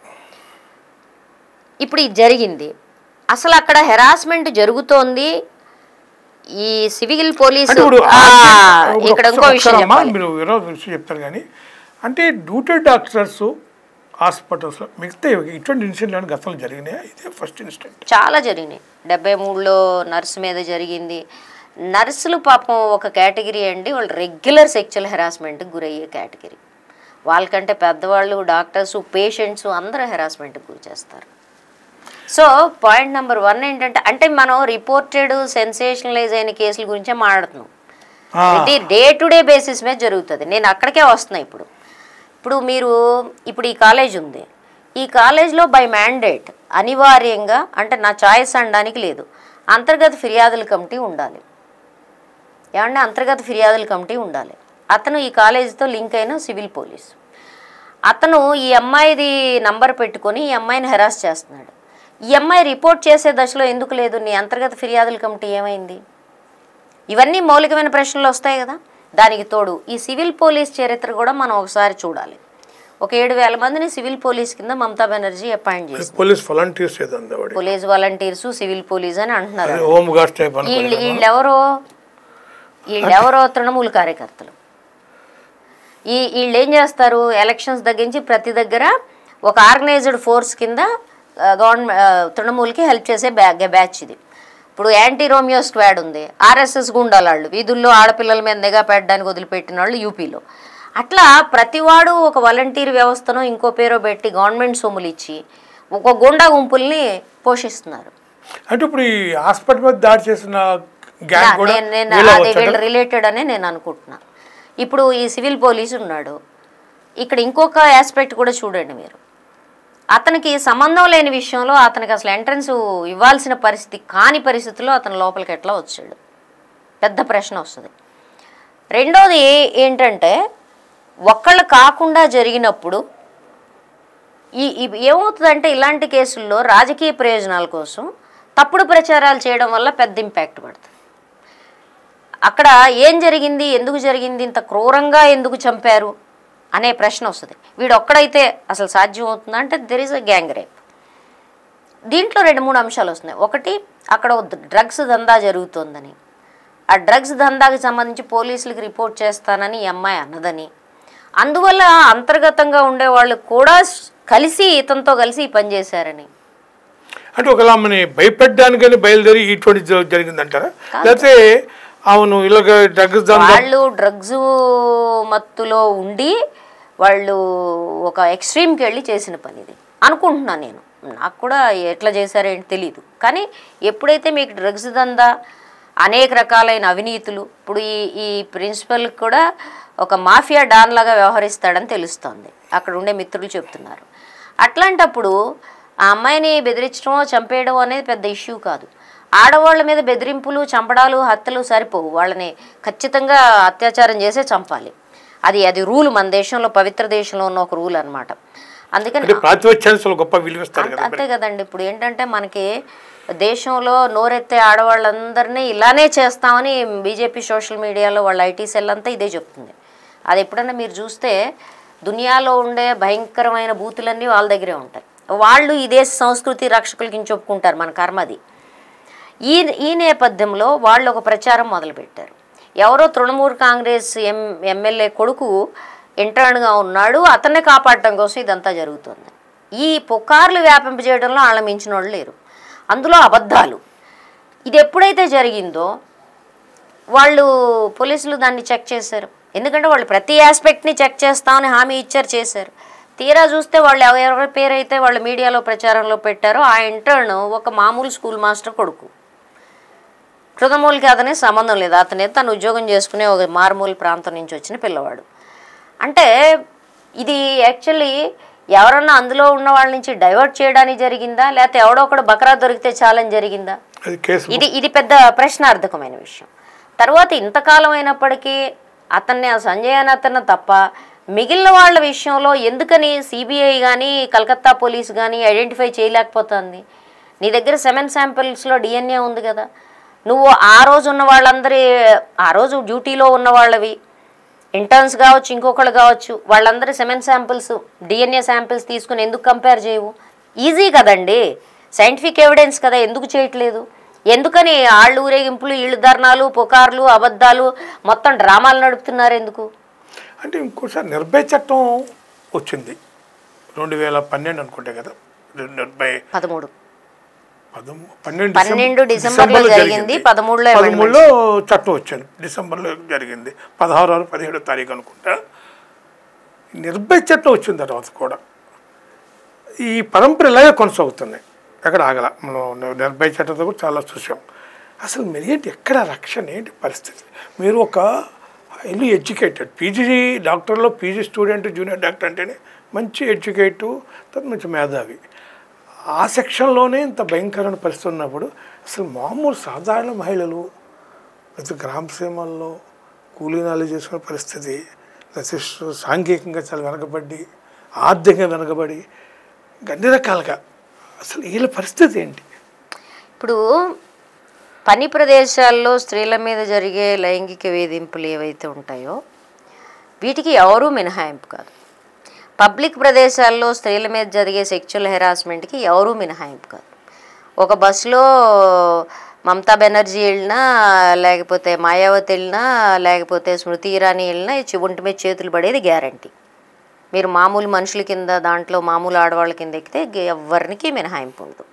ఇప్పుడు ఇది జరిగింది అసలు అక్కడ హెరాస్మెంట్ జరుగుతోంది ఈ సివిల్ పోలీసు అంటే ఇప్పుడు ఆ, ఇప్పుడు ఇక్కడ ఇంకో ఒకసారి విషయం అమ్మా, చెప్పాలి మీరు వేరే విషయం చెప్తారు కానీ అంటే డ్యూటీ డాక్టర్స్ హాస్పిటల్స్లో మిగతా ఇటువంటి ఇన్సిడెంట్ గతంలో జరిగినాయి ఇదే ఫస్ట్ ఇన్సిడెంట్ చాలా జరిగినాయి డెబ్బై మూడులో నర్సు మీద జరిగింది నర్సులు పాపం ఒక కేటగిరీ అండి వాళ్ళు రెగ్యులర్ సెక్చువల్ హెరాస్మెంట్కి గురయ్యే కేటగిరీ వాళ్ళకంటే పెద్దవాళ్ళు డాక్టర్స్ పేషెంట్స్ అందరూ హెరాస్మెంట్కి గురి చేస్తారు సో పాయింట్ నెంబర్ వన్ ఏంటంటే అంటే మనం రిపోర్టెడ్ సెన్సేషనలైజ్ అయిన కేసుల గురించే మాట్లాడుతున్నాం ఇది డే టు డే బేసిస్ మీద జరుగుతుంది నేను అక్కడికే వస్తున్నా ఇప్పుడు ఇప్పుడు మీరు ఇప్పుడు ఈ కాలేజ్ ఉంది ఈ కాలేజ్లో బై మ్యాండేట్ అనివార్యంగా అంటే నా చాయిస్ అనడానికి లేదు అంతర్గత ఫిర్యాదుల కమిటీ ఉండాలి ఏమంటే అంతర్గత ఫిర్యాదుల కమిటీ ఉండాలి అతను ఈ కాలేజీతో లింక్ అయిన సివిల్ పోలీస్ అతను ఈ అమ్మాయిది నంబర్ పెట్టుకొని ఈ అమ్మాయిని హెరాస్ చేస్తున్నాడు ఈ అమ్మాయి రిపోర్ట్ చేసే దశలో ఎందుకు లేదు నీ అంతర్గత ఫిర్యాదుల కమిటీ ఏమైంది ఇవన్నీ మౌలికమైన ప్రశ్నలు వస్తాయి కదా దానికి తోడు ఈ సివిల్ పోలీస్ చరిత్ర కూడా మనం ఒకసారి చూడాలి ఒక ఏడు వేల మందిని సివిల్ పోలీస్ కింద మమతా బెనర్జీ అపాయింట్ చేసింది పోలీస్ వాలంటీర్స్ ఏదండి వాడి పోలీస్ వాలంటీర్స్ సివిల్ పోలీస్ అని అంటున్నారు హోమ్ గార్డ్స్ టైప్ వీళ్ళు అనుకోండి వీళ్ళెవరో వీళ్ళెవరో తృణమూల కార్యకర్తలు ఈ వీళ్ళు ఏం చేస్తారు ఎలక్షన్స్ తగ్గించి ప్రతి దగ్గర ఒక ఆర్గనైజ్డ్ ఫోర్స్ కింద గవర్నమెంట్ తృణమూల్కి హెల్ప్ చేసే బ్యా బ్యాచ్ ఇది ఇప్పుడు యాంటీ రోమియో స్క్వాడ్ ఉంది ఆర్ఎస్ఎస్ గుండాలాళ్ళు వీధుల్లో ఆడపిల్లల మీద నిఘా పెట్టడానికి వదిలిపెట్టిన వాళ్ళు యూపీలో అట్లా ప్రతివాడు ఒక వాలంటీర్ వ్యవస్థను ఇంకో పేరో పెట్టి గవర్నమెంట్ సొమ్ములు ఇచ్చి ఒక గుండా గుంపుల్ని పోషిస్తున్నారు అంటే ఇప్పుడు ఈ హాస్పిటల్ మీద దాడి చేసిన గ్యాంగ్ కూడా నేను నేను వీళ్ళ అది వచ్చారా? వీళ్ళు రిలేటెడ్ అనే నేను అనుకుంటున్నా ఇప్పుడు ఈ సివిల్ పోలీస్ ఉన్నాడు ఇక్కడ ఇంకొక ఆస్పెక్ట్ కూడా చూడండి మీరు అతనికి సంబంధం లేని విషయంలో అతనికి అసలు ఎంట్రన్స్ ఇవ్వాల్సిన పరిస్థితి కాని పరిస్థితిలో అతను లోపలికి ఎట్లా వచ్చాడు పెద్ద ప్రశ్న వస్తుంది రెండోది ఏంటంటే ఒక్కళ్ళు కాకుండా జరిగినప్పుడు ఈ ఈ- ఏమవుతుందంటే ఇలాంటి కేసుల్లో రాజకీయ ప్రయోజనాల కోసం తప్పుడు ప్రచారాలు చేయడం వల్ల పెద్ద ఇంపాక్ట్ పడుతుంది అక్కడ ఏం జరిగింది ఎందుకు జరిగింది ఇంత క్రూరంగా ఎందుకు చంపారు అనే ప్రశ్న వస్తుంది వీడు ఒక్కడైతే అసలు సాధ్యం అవుతుందా అంటే there is a gang rape దీంట్లో రెండు మూడు అంశాలు వస్తున్నాయి ఒకటి అక్కడ డ్రగ్స్ దందా జరుగుతోందని ఆ డ్రగ్స్ దందాకి సంబంధించి పోలీసులకు రిపోర్ట్ చేస్తానని ఈ అమ్మాయి అన్నదని అందువల్ల అంతర్గతంగా ఉండే వాళ్ళు కూడా స్- కలిసి ఇతనితో కలిసి ఈ పని చేశారని అంటే ఒకలా ఆమెని భయపెట్టడానికని బయలుదేరి ఇటువంటి జ- జరిగిందంటారా లేకపోతే అవును ఇలాగ డ్రగ్స్ దందా వాళ్ళు డ్రగ్స్ మత్తులో ఉండి వాళ్ళు ఒక ఎక్స్ట్రీమ్కి వెళ్ళి చేసిన పని ఇది అనుకుంటున్నాను నేను నాకు కూడా ఎట్లా చేశారేంటి తెలియదు కానీ ఎప్పుడైతే మీకు డ్రగ్స్ దందా అనేక రకాలైన అవినీతులు ఇప్పుడు ఈ ఈ ప్రిన్సిపల్ కూడా ఒక మాఫియా డాన్ లాగా వ్యవహరిస్తాడని తెలుస్తోంది అక్కడ ఉండే మిత్రులు చెప్తున్నారు అట్లాంటప్పుడు ఆ అమ్మాయిని బెదిరించడం చంపేయడం అనేది పెద్ద ఇష్యూ కాదు ఆడవాళ్ళ మీద బెదిరింపులు చంపడాలు హత్యలు సరిపోవు వాళ్ళని ఖచ్చితంగా అత్యాచారం చేసే చంపాలి అది అది రూల్ మన దేశంలో పవిత్ర దేశంలో ఉన్న ఒక రూల్ అన్నమాట అందుకని అంటే ప్రాతిపత్యాన్ని గొప్ప విలువిస్తారు కదా అంతే కదండి ఇప్పుడు ఏంటంటే మనకి దేశంలో నోరెత్తే ఆడవాళ్ళందరినీ ఇలానే చేస్తామని బీజేపీ సోషల్ మీడియాలో వాళ్ళ ఐటీ సెల్ అంతా ఇదే చెప్తుంది అది ఎప్పుడైనా మీరు చూస్తే దునియాలో ఉండే భయంకరమైన బూతులన్నీ వాళ్ళ దగ్గరే ఉంటాయి వాళ్ళు ఈ దేశ సంస్కృతి రక్షకుల కింద చెప్పుకుంటారు మన కర్మది ఈ ఈ నేపథ్యంలో వాళ్ళు ఒక ప్రచారం మొదలుపెట్టారు ఎవరో తృణమూల్ కాంగ్రెస్ ఎం ఎమ్మెల్యే కొడుకు ఇంటర్న్గా ఉన్నాడు అతన్నే కాపాడటం కోసం ఇదంతా జరుగుతుంది ఈ పుకార్లు వ్యాపింపజేయడంలో వాళ్ళ మించిన వాళ్ళు లేరు అందులో అబద్ధాలు ఇది ఎప్పుడైతే జరిగిందో వాళ్ళు పోలీసులు దాన్ని చెక్ చేశారు ఎందుకంటే వాళ్ళు ప్రతి ఆస్పెక్ట్ని చెక్ చేస్తామని హామీ ఇచ్చారు చేశారు తీరా చూస్తే వాళ్ళు ఎవ- ఎవరి పేరైతే వాళ్ళు మీడియాలో ప్రచారంలో పెట్టారో ఆ ఇంటర్న్ ఒక మామూలు స్కూల్ మాస్టర్ కొడుకు కృతమూలికి అతనే సంబంధం లేదు అతనే తను ఉద్యోగం చేసుకునే ఒక మారుమూల ప్రాంతం నుంచి వచ్చిన పిల్లవాడు అంటే ఇది యాక్చువల్లీ ఎవరన్నా అందులో ఉన్న వాళ్ళ నుంచి డైవర్ట్ చేయడానికి జరిగిందా లేకపోతే ఎవడో ఒకడు బకరా దొరికితే చాలని జరిగిందా అది కేసు ఇది ఇది పెద్ద ప్రశ్నార్థకమైన విషయం తర్వాత ఇంతకాలం అయినప్పటికీ అతన్ని ఆ సంజయ్ అని అతను తప్ప మిగిలిన వాళ్ళ విషయంలో ఎందుకని సిబిఐ కానీ కలకత్తా పోలీస్ కానీ ఐడెంటిఫై చేయలేకపోతుంది నీ దగ్గర సెవెన్ శాంపిల్స్లో డిఎన్ఏ ఉంది కదా నువ్వు ఆ రోజు ఉన్న వాళ్ళందరి ఆ రోజు డ్యూటీలో ఉన్న వాళ్ళవి ఇంటర్న్స్ కావచ్చు ఇంకొకళ్ళు కావచ్చు వాళ్ళందరి సెమెన్ శాంపిల్స్ డిఎన్ఏ శాంపిల్స్ తీసుకుని ఎందుకు కంపేర్ చేయవు ఈజీ కదండి సైంటిఫిక్ ఎవిడెన్స్ కదా ఎందుకు చేయట్లేదు ఎందుకని ఆళ్ళు ఊరేగింపులు ఈళ్ళు ధర్నాలు పుకార్లు అబద్ధాలు మొత్తం డ్రామాలు నడుపుతున్నారు ఎందుకు అంటే ఇంకోసారి నిర్భయ చట్టం వచ్చింది రెండు వేల పన్నెండు అనుకుంటే కదా నిర్భయ పదమూడు పదమూ పన్నెండు పన్నెండు డిసెంబర్- డిసెంబర్లో డిసెంబర్లో జరిగింది, పదమూడులో పదమూడులో చట్టం వచ్చింది డిసెంబర్లో జరిగింది పదహారు ఆరు పదిహేడో తారీఖు అనుకుంటా నిర్భయ చట్టం వచ్చిన తర్వాత కూడా ఈ పరంపర ఇలాగే కొనసాగుతుంది ఎక్కడ ఆగల మనం నిర్భయ చట్టంతో కూడా చాలా చూసాం అసలు మీరు ఏంటి ఎక్కడ రక్షణ ఏంటి పరిస్థితి మీరు ఒక హైలీ ఎడ్యుకేటెడ్ పీజీ డాక్టర్లో పీజీ స్టూడెంట్ జూనియర్ డాక్టర్ అంటేనే మంచి ఎడ్యుకేటివ్ తర్వాత మంచి మేధావి ఆ సెక్షన్లోనే ఇంత భయంకరమైన పరిస్థితి ఉన్నప్పుడు అసలు మామూలు సాధారణ మహిళలు లేకపోతే గ్రామ సీమల్లో కూలీనాలు చేసుకునే పరిస్థితి లేకపోతే సాంఘికంగా చాలా వెనకబడి ఆర్థికంగా వెనకబడి ఇంకా అన్ని రకాలుగా అసలు వీళ్ళ పరిస్థితి ఏంటి ఇప్పుడు పని ప్రదేశాల్లో స్త్రీల మీద జరిగే లైంగిక వేధింపులు ఏవైతే ఉంటాయో వీటికి ఎవరూ మినహాయింపు కాదు పబ్లిక్ ప్రదేశాల్లో స్త్రీల మీద జరిగే సెక్చువల్ హెరాస్మెంట్కి ఎవరూ మినహాయింపు కాదు ఒక బస్సులో మమతా బెనర్జీ వెళ్ళినా లేకపోతే మాయావతి వెళ్ళినా లేకపోతే స్మృతి ఇరానీ వెళ్ళినా ఈ ఒంటి మీద చేతులు పడేది గ్యారంటీ మీరు మామూలు మనుషుల కింద దాంట్లో మామూలు ఆడవాళ్ళ కింద ఎక్కితే ఎవరికి మినహాయింపు ఉండదు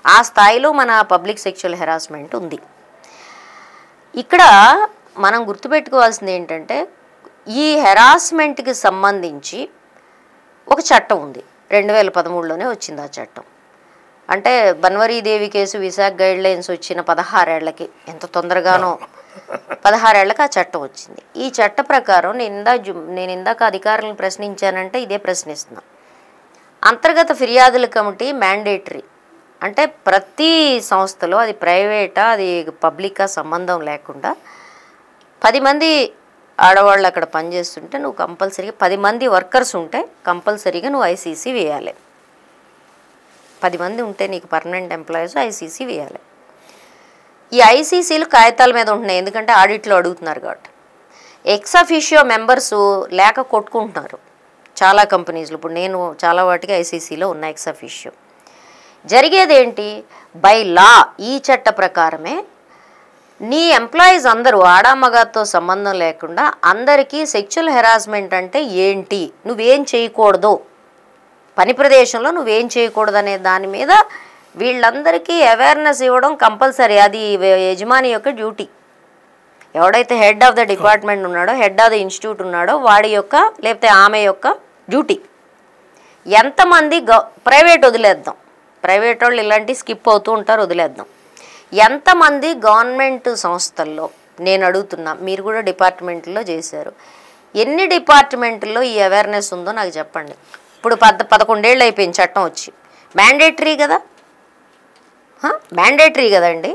ఆ స్థాయిలో మన పబ్లిక్ సెక్షువల్ హెరాస్మెంట్ ఉంది ఇక్కడ మనం గుర్తుపెట్టుకోవాల్సింది ఏంటంటే ఈ హెరాస్మెంట్కి సంబంధించి ఒక చట్టం ఉంది రెండు వేల పదమూడులోనే వచ్చింది ఆ చట్టం అంటే Bhanwari Devi case Vishaka guidelines వచ్చిన పదహారేళ్లకి ఎంత తొందరగానో పదహారేళ్లకి ఆ చట్టం వచ్చింది ఈ చట్ట ప్రకారం నేను ఇందా జు- నేను ఇందాక అధికారులను ప్రశ్నించానంటే ఇదే ప్రశ్నిస్తున్నా అంతర్గత ఫిర్యాదుల కమిటీ మ్యాండేటరీ అంటే ప్రతి సంస్థలో అది ప్రైవేటా అది పబ్లికా సంబంధం లేకుండా పది మంది ఆడవాళ్ళు అక్కడ పనిచేస్తుంటే నువ్వు కంపల్సరీగా పది మంది వర్కర్స్ ఉంటే కంపల్సరీగా నువ్వు ఐసీసీ వేయాలి పది మంది ఉంటే నీకు పర్మనెంట్ ఎంప్లాయీస్ ఐసీసీ వేయాలి ఈ ఐసీసీలు కాగితాల మీద ఉంటున్నాయి ఎందుకంటే ఆడిట్లో అడుగుతున్నారు కాబట్టి ఎక్స్ అఫిషియో మెంబర్స్ లేక కొట్టుకుంటున్నారు చాలా కంపెనీస్లో ఇప్పుడు నేను చాలా వాటికి ఐసీసీలో ఉన్న ఎక్స్ అఫిషియో జరిగేది ఏంటి బై లా ఈ చట్ట ప్రకారమే నీ ఎంప్లాయీస్ అందరూ ఆడామగాతో సంబంధం లేకుండా అందరికీ సెక్షువల్ హెరాస్మెంట్ అంటే ఏంటి నువ్వేం చేయకూడదు పని ప్రదేశంలో నువ్వేం చేయకూడదు అనే దాని మీద వీళ్ళందరికీ అవేర్నెస్ ఇవ్వడం కంపల్సరీ అది యజమాని యొక్క డ్యూటీ ఎవడైతే హెడ్ ఆఫ్ ద డిపార్ట్మెంట్ ఉన్నాడో హెడ్ ఆఫ్ ద ఇన్స్టిట్యూట్ ఉన్నాడో వాడి యొక్క లేకపోతే ఆమె యొక్క డ్యూటీ ఎంతమంది గ ప్రైవేట్ వదిలేద్దాం ప్రైవేట్ వాళ్ళు ఇలాంటి స్కిప్ అవుతూ ఉంటారు వదిలేద్దాం ఎంతమంది గవర్నమెంట్ సంస్థల్లో నేను అడుగుతున్నా మీరు కూడా డిపార్ట్మెంట్లో చేశారు ఎన్ని డిపార్ట్మెంట్లో ఈ అవేర్నెస్ ఉందో నాకు చెప్పండి ఇప్పుడు పద పదకొండేళ్ళు అయిపోయింది చట్టం వచ్చి మ్యాండేటరీ కదా మ్యాండేటరీ కదండి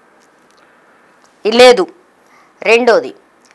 లేదు రెండోది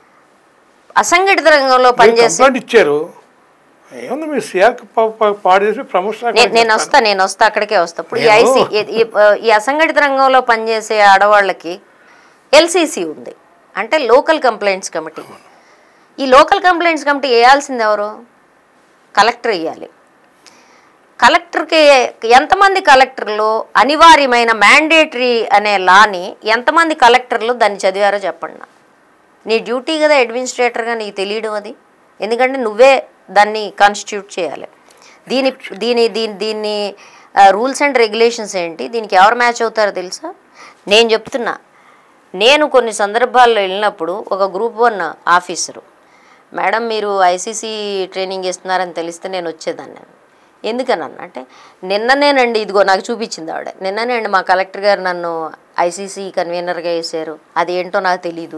అసంఘటిత రంగంలో పనిచేసే కంప్లైంట్ ఇచ్చారు ఏముంది మీరు సిఆర్ పాడు చేసి ప్రమోషన్ నేను నేను వస్తా నేను వస్తా అక్కడికే వస్తా ఇప్పుడు ఈ నేను- ఐసీ ఈ- ఈ- ఈ అసంఘటిత రంగంలో పనిచేసే ఆడవాళ్ళకి ఎల్సీసీ ఉంది అంటే లోకల్ కంప్లైంట్స్ కమిటీ ఈ లోకల్ కంప్లైంట్స్ కమిటీ వేయాల్సింది ఎవరు కలెక్టర్ వేయాలి కలెక్టర్కి ఎంతమంది కలెక్టర్లు అనివార్యమైన మ్యాండేటరీ అనే లాని ఎంతమంది కలెక్టర్లు దాన్ని చదివారో చెప్పండి నాకు. నీ డ్యూటీ కదా అడ్మినిస్ట్రేటర్గా నీకు తెలియడం అది ఎందుకంటే నువ్వే దాన్ని కాన్స్టిట్యూట్ చేయాలి దీని దీని దీని దీన్ని రూల్స్ అండ్ రెగ్యులేషన్స్ ఏంటి దీనికి ఎవరు మ్యాచ్ అవుతారో తెలుసా నేను చెప్తున్నా నేను కొన్ని సందర్భాల్లో వెళ్ళినప్పుడు ఒక గ్రూప్ వన్ ఆఫీసరు మేడం మీరు ఐసీసీ ట్రైనింగ్ ఇస్తున్నారని తెలిస్తే నేను వచ్చేదాన్ని ఎందుకనన్న అంటే నిన్ననేనండి ఇదిగో నాకు చూపించింది ఆవిడ నిన్ననేండి మా కలెక్టర్ గారు నన్ను ఐసీసీ కన్వీనర్గా వేశారు అదేంటో నాకు తెలీదు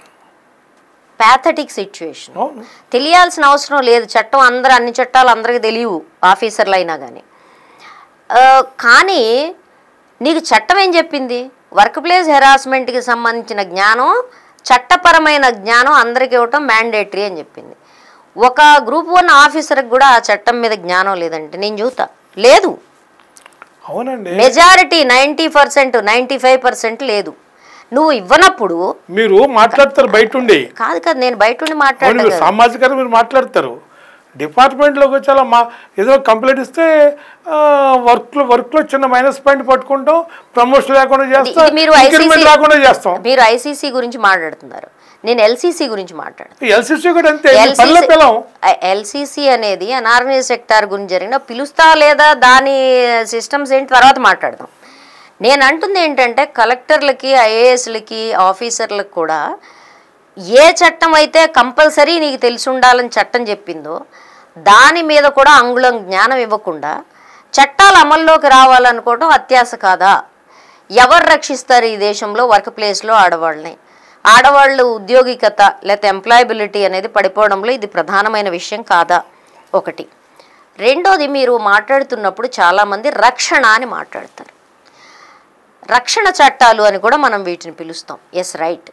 ప్యాథటిక్ సిచ్యువేషన్ అవును తెలియాల్సిన అవసరం లేదు చట్టం అందరూ అన్ని చట్టాలు అందరికీ తెలియవు ఆఫీసర్లు అయినా కానీ ఆ, కానీ నీకు చట్టం ఏం చెప్పింది వర్క్ ప్లేస్ హెరాస్మెంట్కి సంబంధించిన జ్ఞానం చట్టపరమైన జ్ఞానం అందరికీ ఇవ్వటం మ్యాండేటరీ అని చెప్పింది ఒక గ్రూప్ వన్ ఆఫీసర్కి కూడా ఆ చట్టం మీద జ్ఞానం లేదంటే నేను చూతా లేదు అవునండి majority ninety percent ninety five percent లేదు నువ్వు ఇవ్వనప్పుడు మీరు మాట్లాడతారు బయట ఉండి కాదు కదా నేను బయట ఉండి అవును మాట్లాడలేదు మీరు సామాజికంగా మీరు మాట్లాడతారు డిపార్ట్మెంట్లోకి వచ్చి అలా మా ఏదో కంప్లైంట్ ఇస్తే వర్క్లో వర్క్లో చిన్న మైనస్ పాయింట్ పట్టుకుంటాం ప్రమోషన్ లేకుండా చేస్తాం ఇది మీరు ఇంక్రిమెంట్ ICC రాకుండా చేస్తాం మీరు ఐసీసీ గురించి మాట్లాడుతున్నారు నేను ఎల్సీసీ గురించి మాట్లాడుతాను ఎల్సిసి కూడా అంతే ఇది పనిలో పిలం ఎల్సీసీ అనేది అనార్గనైజ్ సెక్టార్ గురించి జరిగిన పిలుస్తా లేదా దాని సిస్టమ్స్ ఏంటి తర్వాత మాట్లాడదాం నేను అంటుంది ఏంటంటే కలెక్టర్లకి ఐఏఎస్లకి ఆఫీసర్లకు కూడా ఏ చట్టం అయితే కంపల్సరీ నీకు తెలిసి ఉండాలని చట్టం చెప్పిందో దాని మీద కూడా అంగుళం జ్ఞానం ఇవ్వకుండా చట్టాలు అమల్లోకి రావాలనుకోవడం అత్యాశ కాదా ఎవరు రక్షిస్తారు ఈ దేశంలో వర్క్ ప్లేస్లో ఆడవాళ్ళని ఆడవాళ్ళు ఉద్యోగికత లేకపోతే ఎంప్లాయబిలిటీ అనేది పడిపోవడంలో ఇది ప్రధానమైన విషయం కాదా ఒకటి రెండోది మీరు మాట్లాడుతున్నప్పుడు చాలామంది రక్షణ అని మాట్లాడతారు రక్షణ చట్టాలు అని కూడా మనం వీటిని పిలుస్తాం ఎస్ రైట్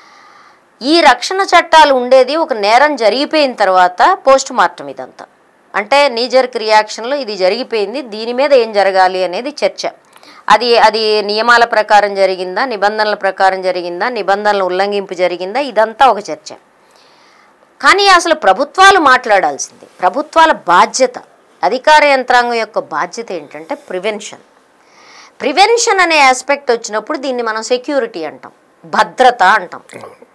ఈ రక్షణ చట్టాలు ఉండేది ఒక నేరం జరిగిపోయిన తర్వాత పోస్ట్ మార్టం ఇదంతా అంటే నీజర్క్ రియాక్షన్లో ఇది జరిగిపోయింది దీని మీద ఏం జరగాలి అనేది చర్చ అది అది నియమాల ప్రకారం జరిగిందా నిబంధనల ప్రకారం జరిగిందా నిబంధనల ఉల్లంఘింపు జరిగిందా ఇదంతా ఒక చర్చ కానీ అసలు ప్రభుత్వాలు మాట్లాడాల్సింది ప్రభుత్వాల బాధ్యత అధికార యంత్రాంగం యొక్క బాధ్యత ఏంటంటే ప్రివెన్షన్ ప్రివెన్షన్ అనే ఆస్పెక్ట్ వచ్చినప్పుడు దీన్ని మనం సెక్యూరిటీ అంటాం భద్రత అంటాం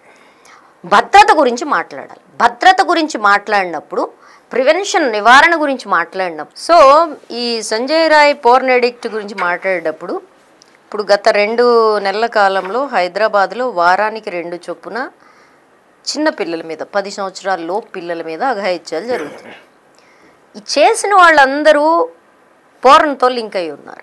భద్రత గురించి మాట్లాడాలి భద్రత గురించి మాట్లాడినప్పుడు ప్రివెన్షన్ నివారణ గురించి మాట్లాడినప్పుడు సో ఈ సంజయ్ రాయ్ పోర్న్ ఎడిక్ట్ గురించి మాట్లాడేటప్పుడు ఇప్పుడు గత రెండు నెలల కాలంలో హైదరాబాద్లో వారానికి రెండు చొప్పున చిన్న పిల్లల మీద పది సంవత్సరాల లోపు పిల్లల మీద అఘాయిత్యాలు జరుగుతున్నాయి ఈ చేసిన వాళ్ళందరూ పోర్న్తో లింక్ అయి ఉన్నారు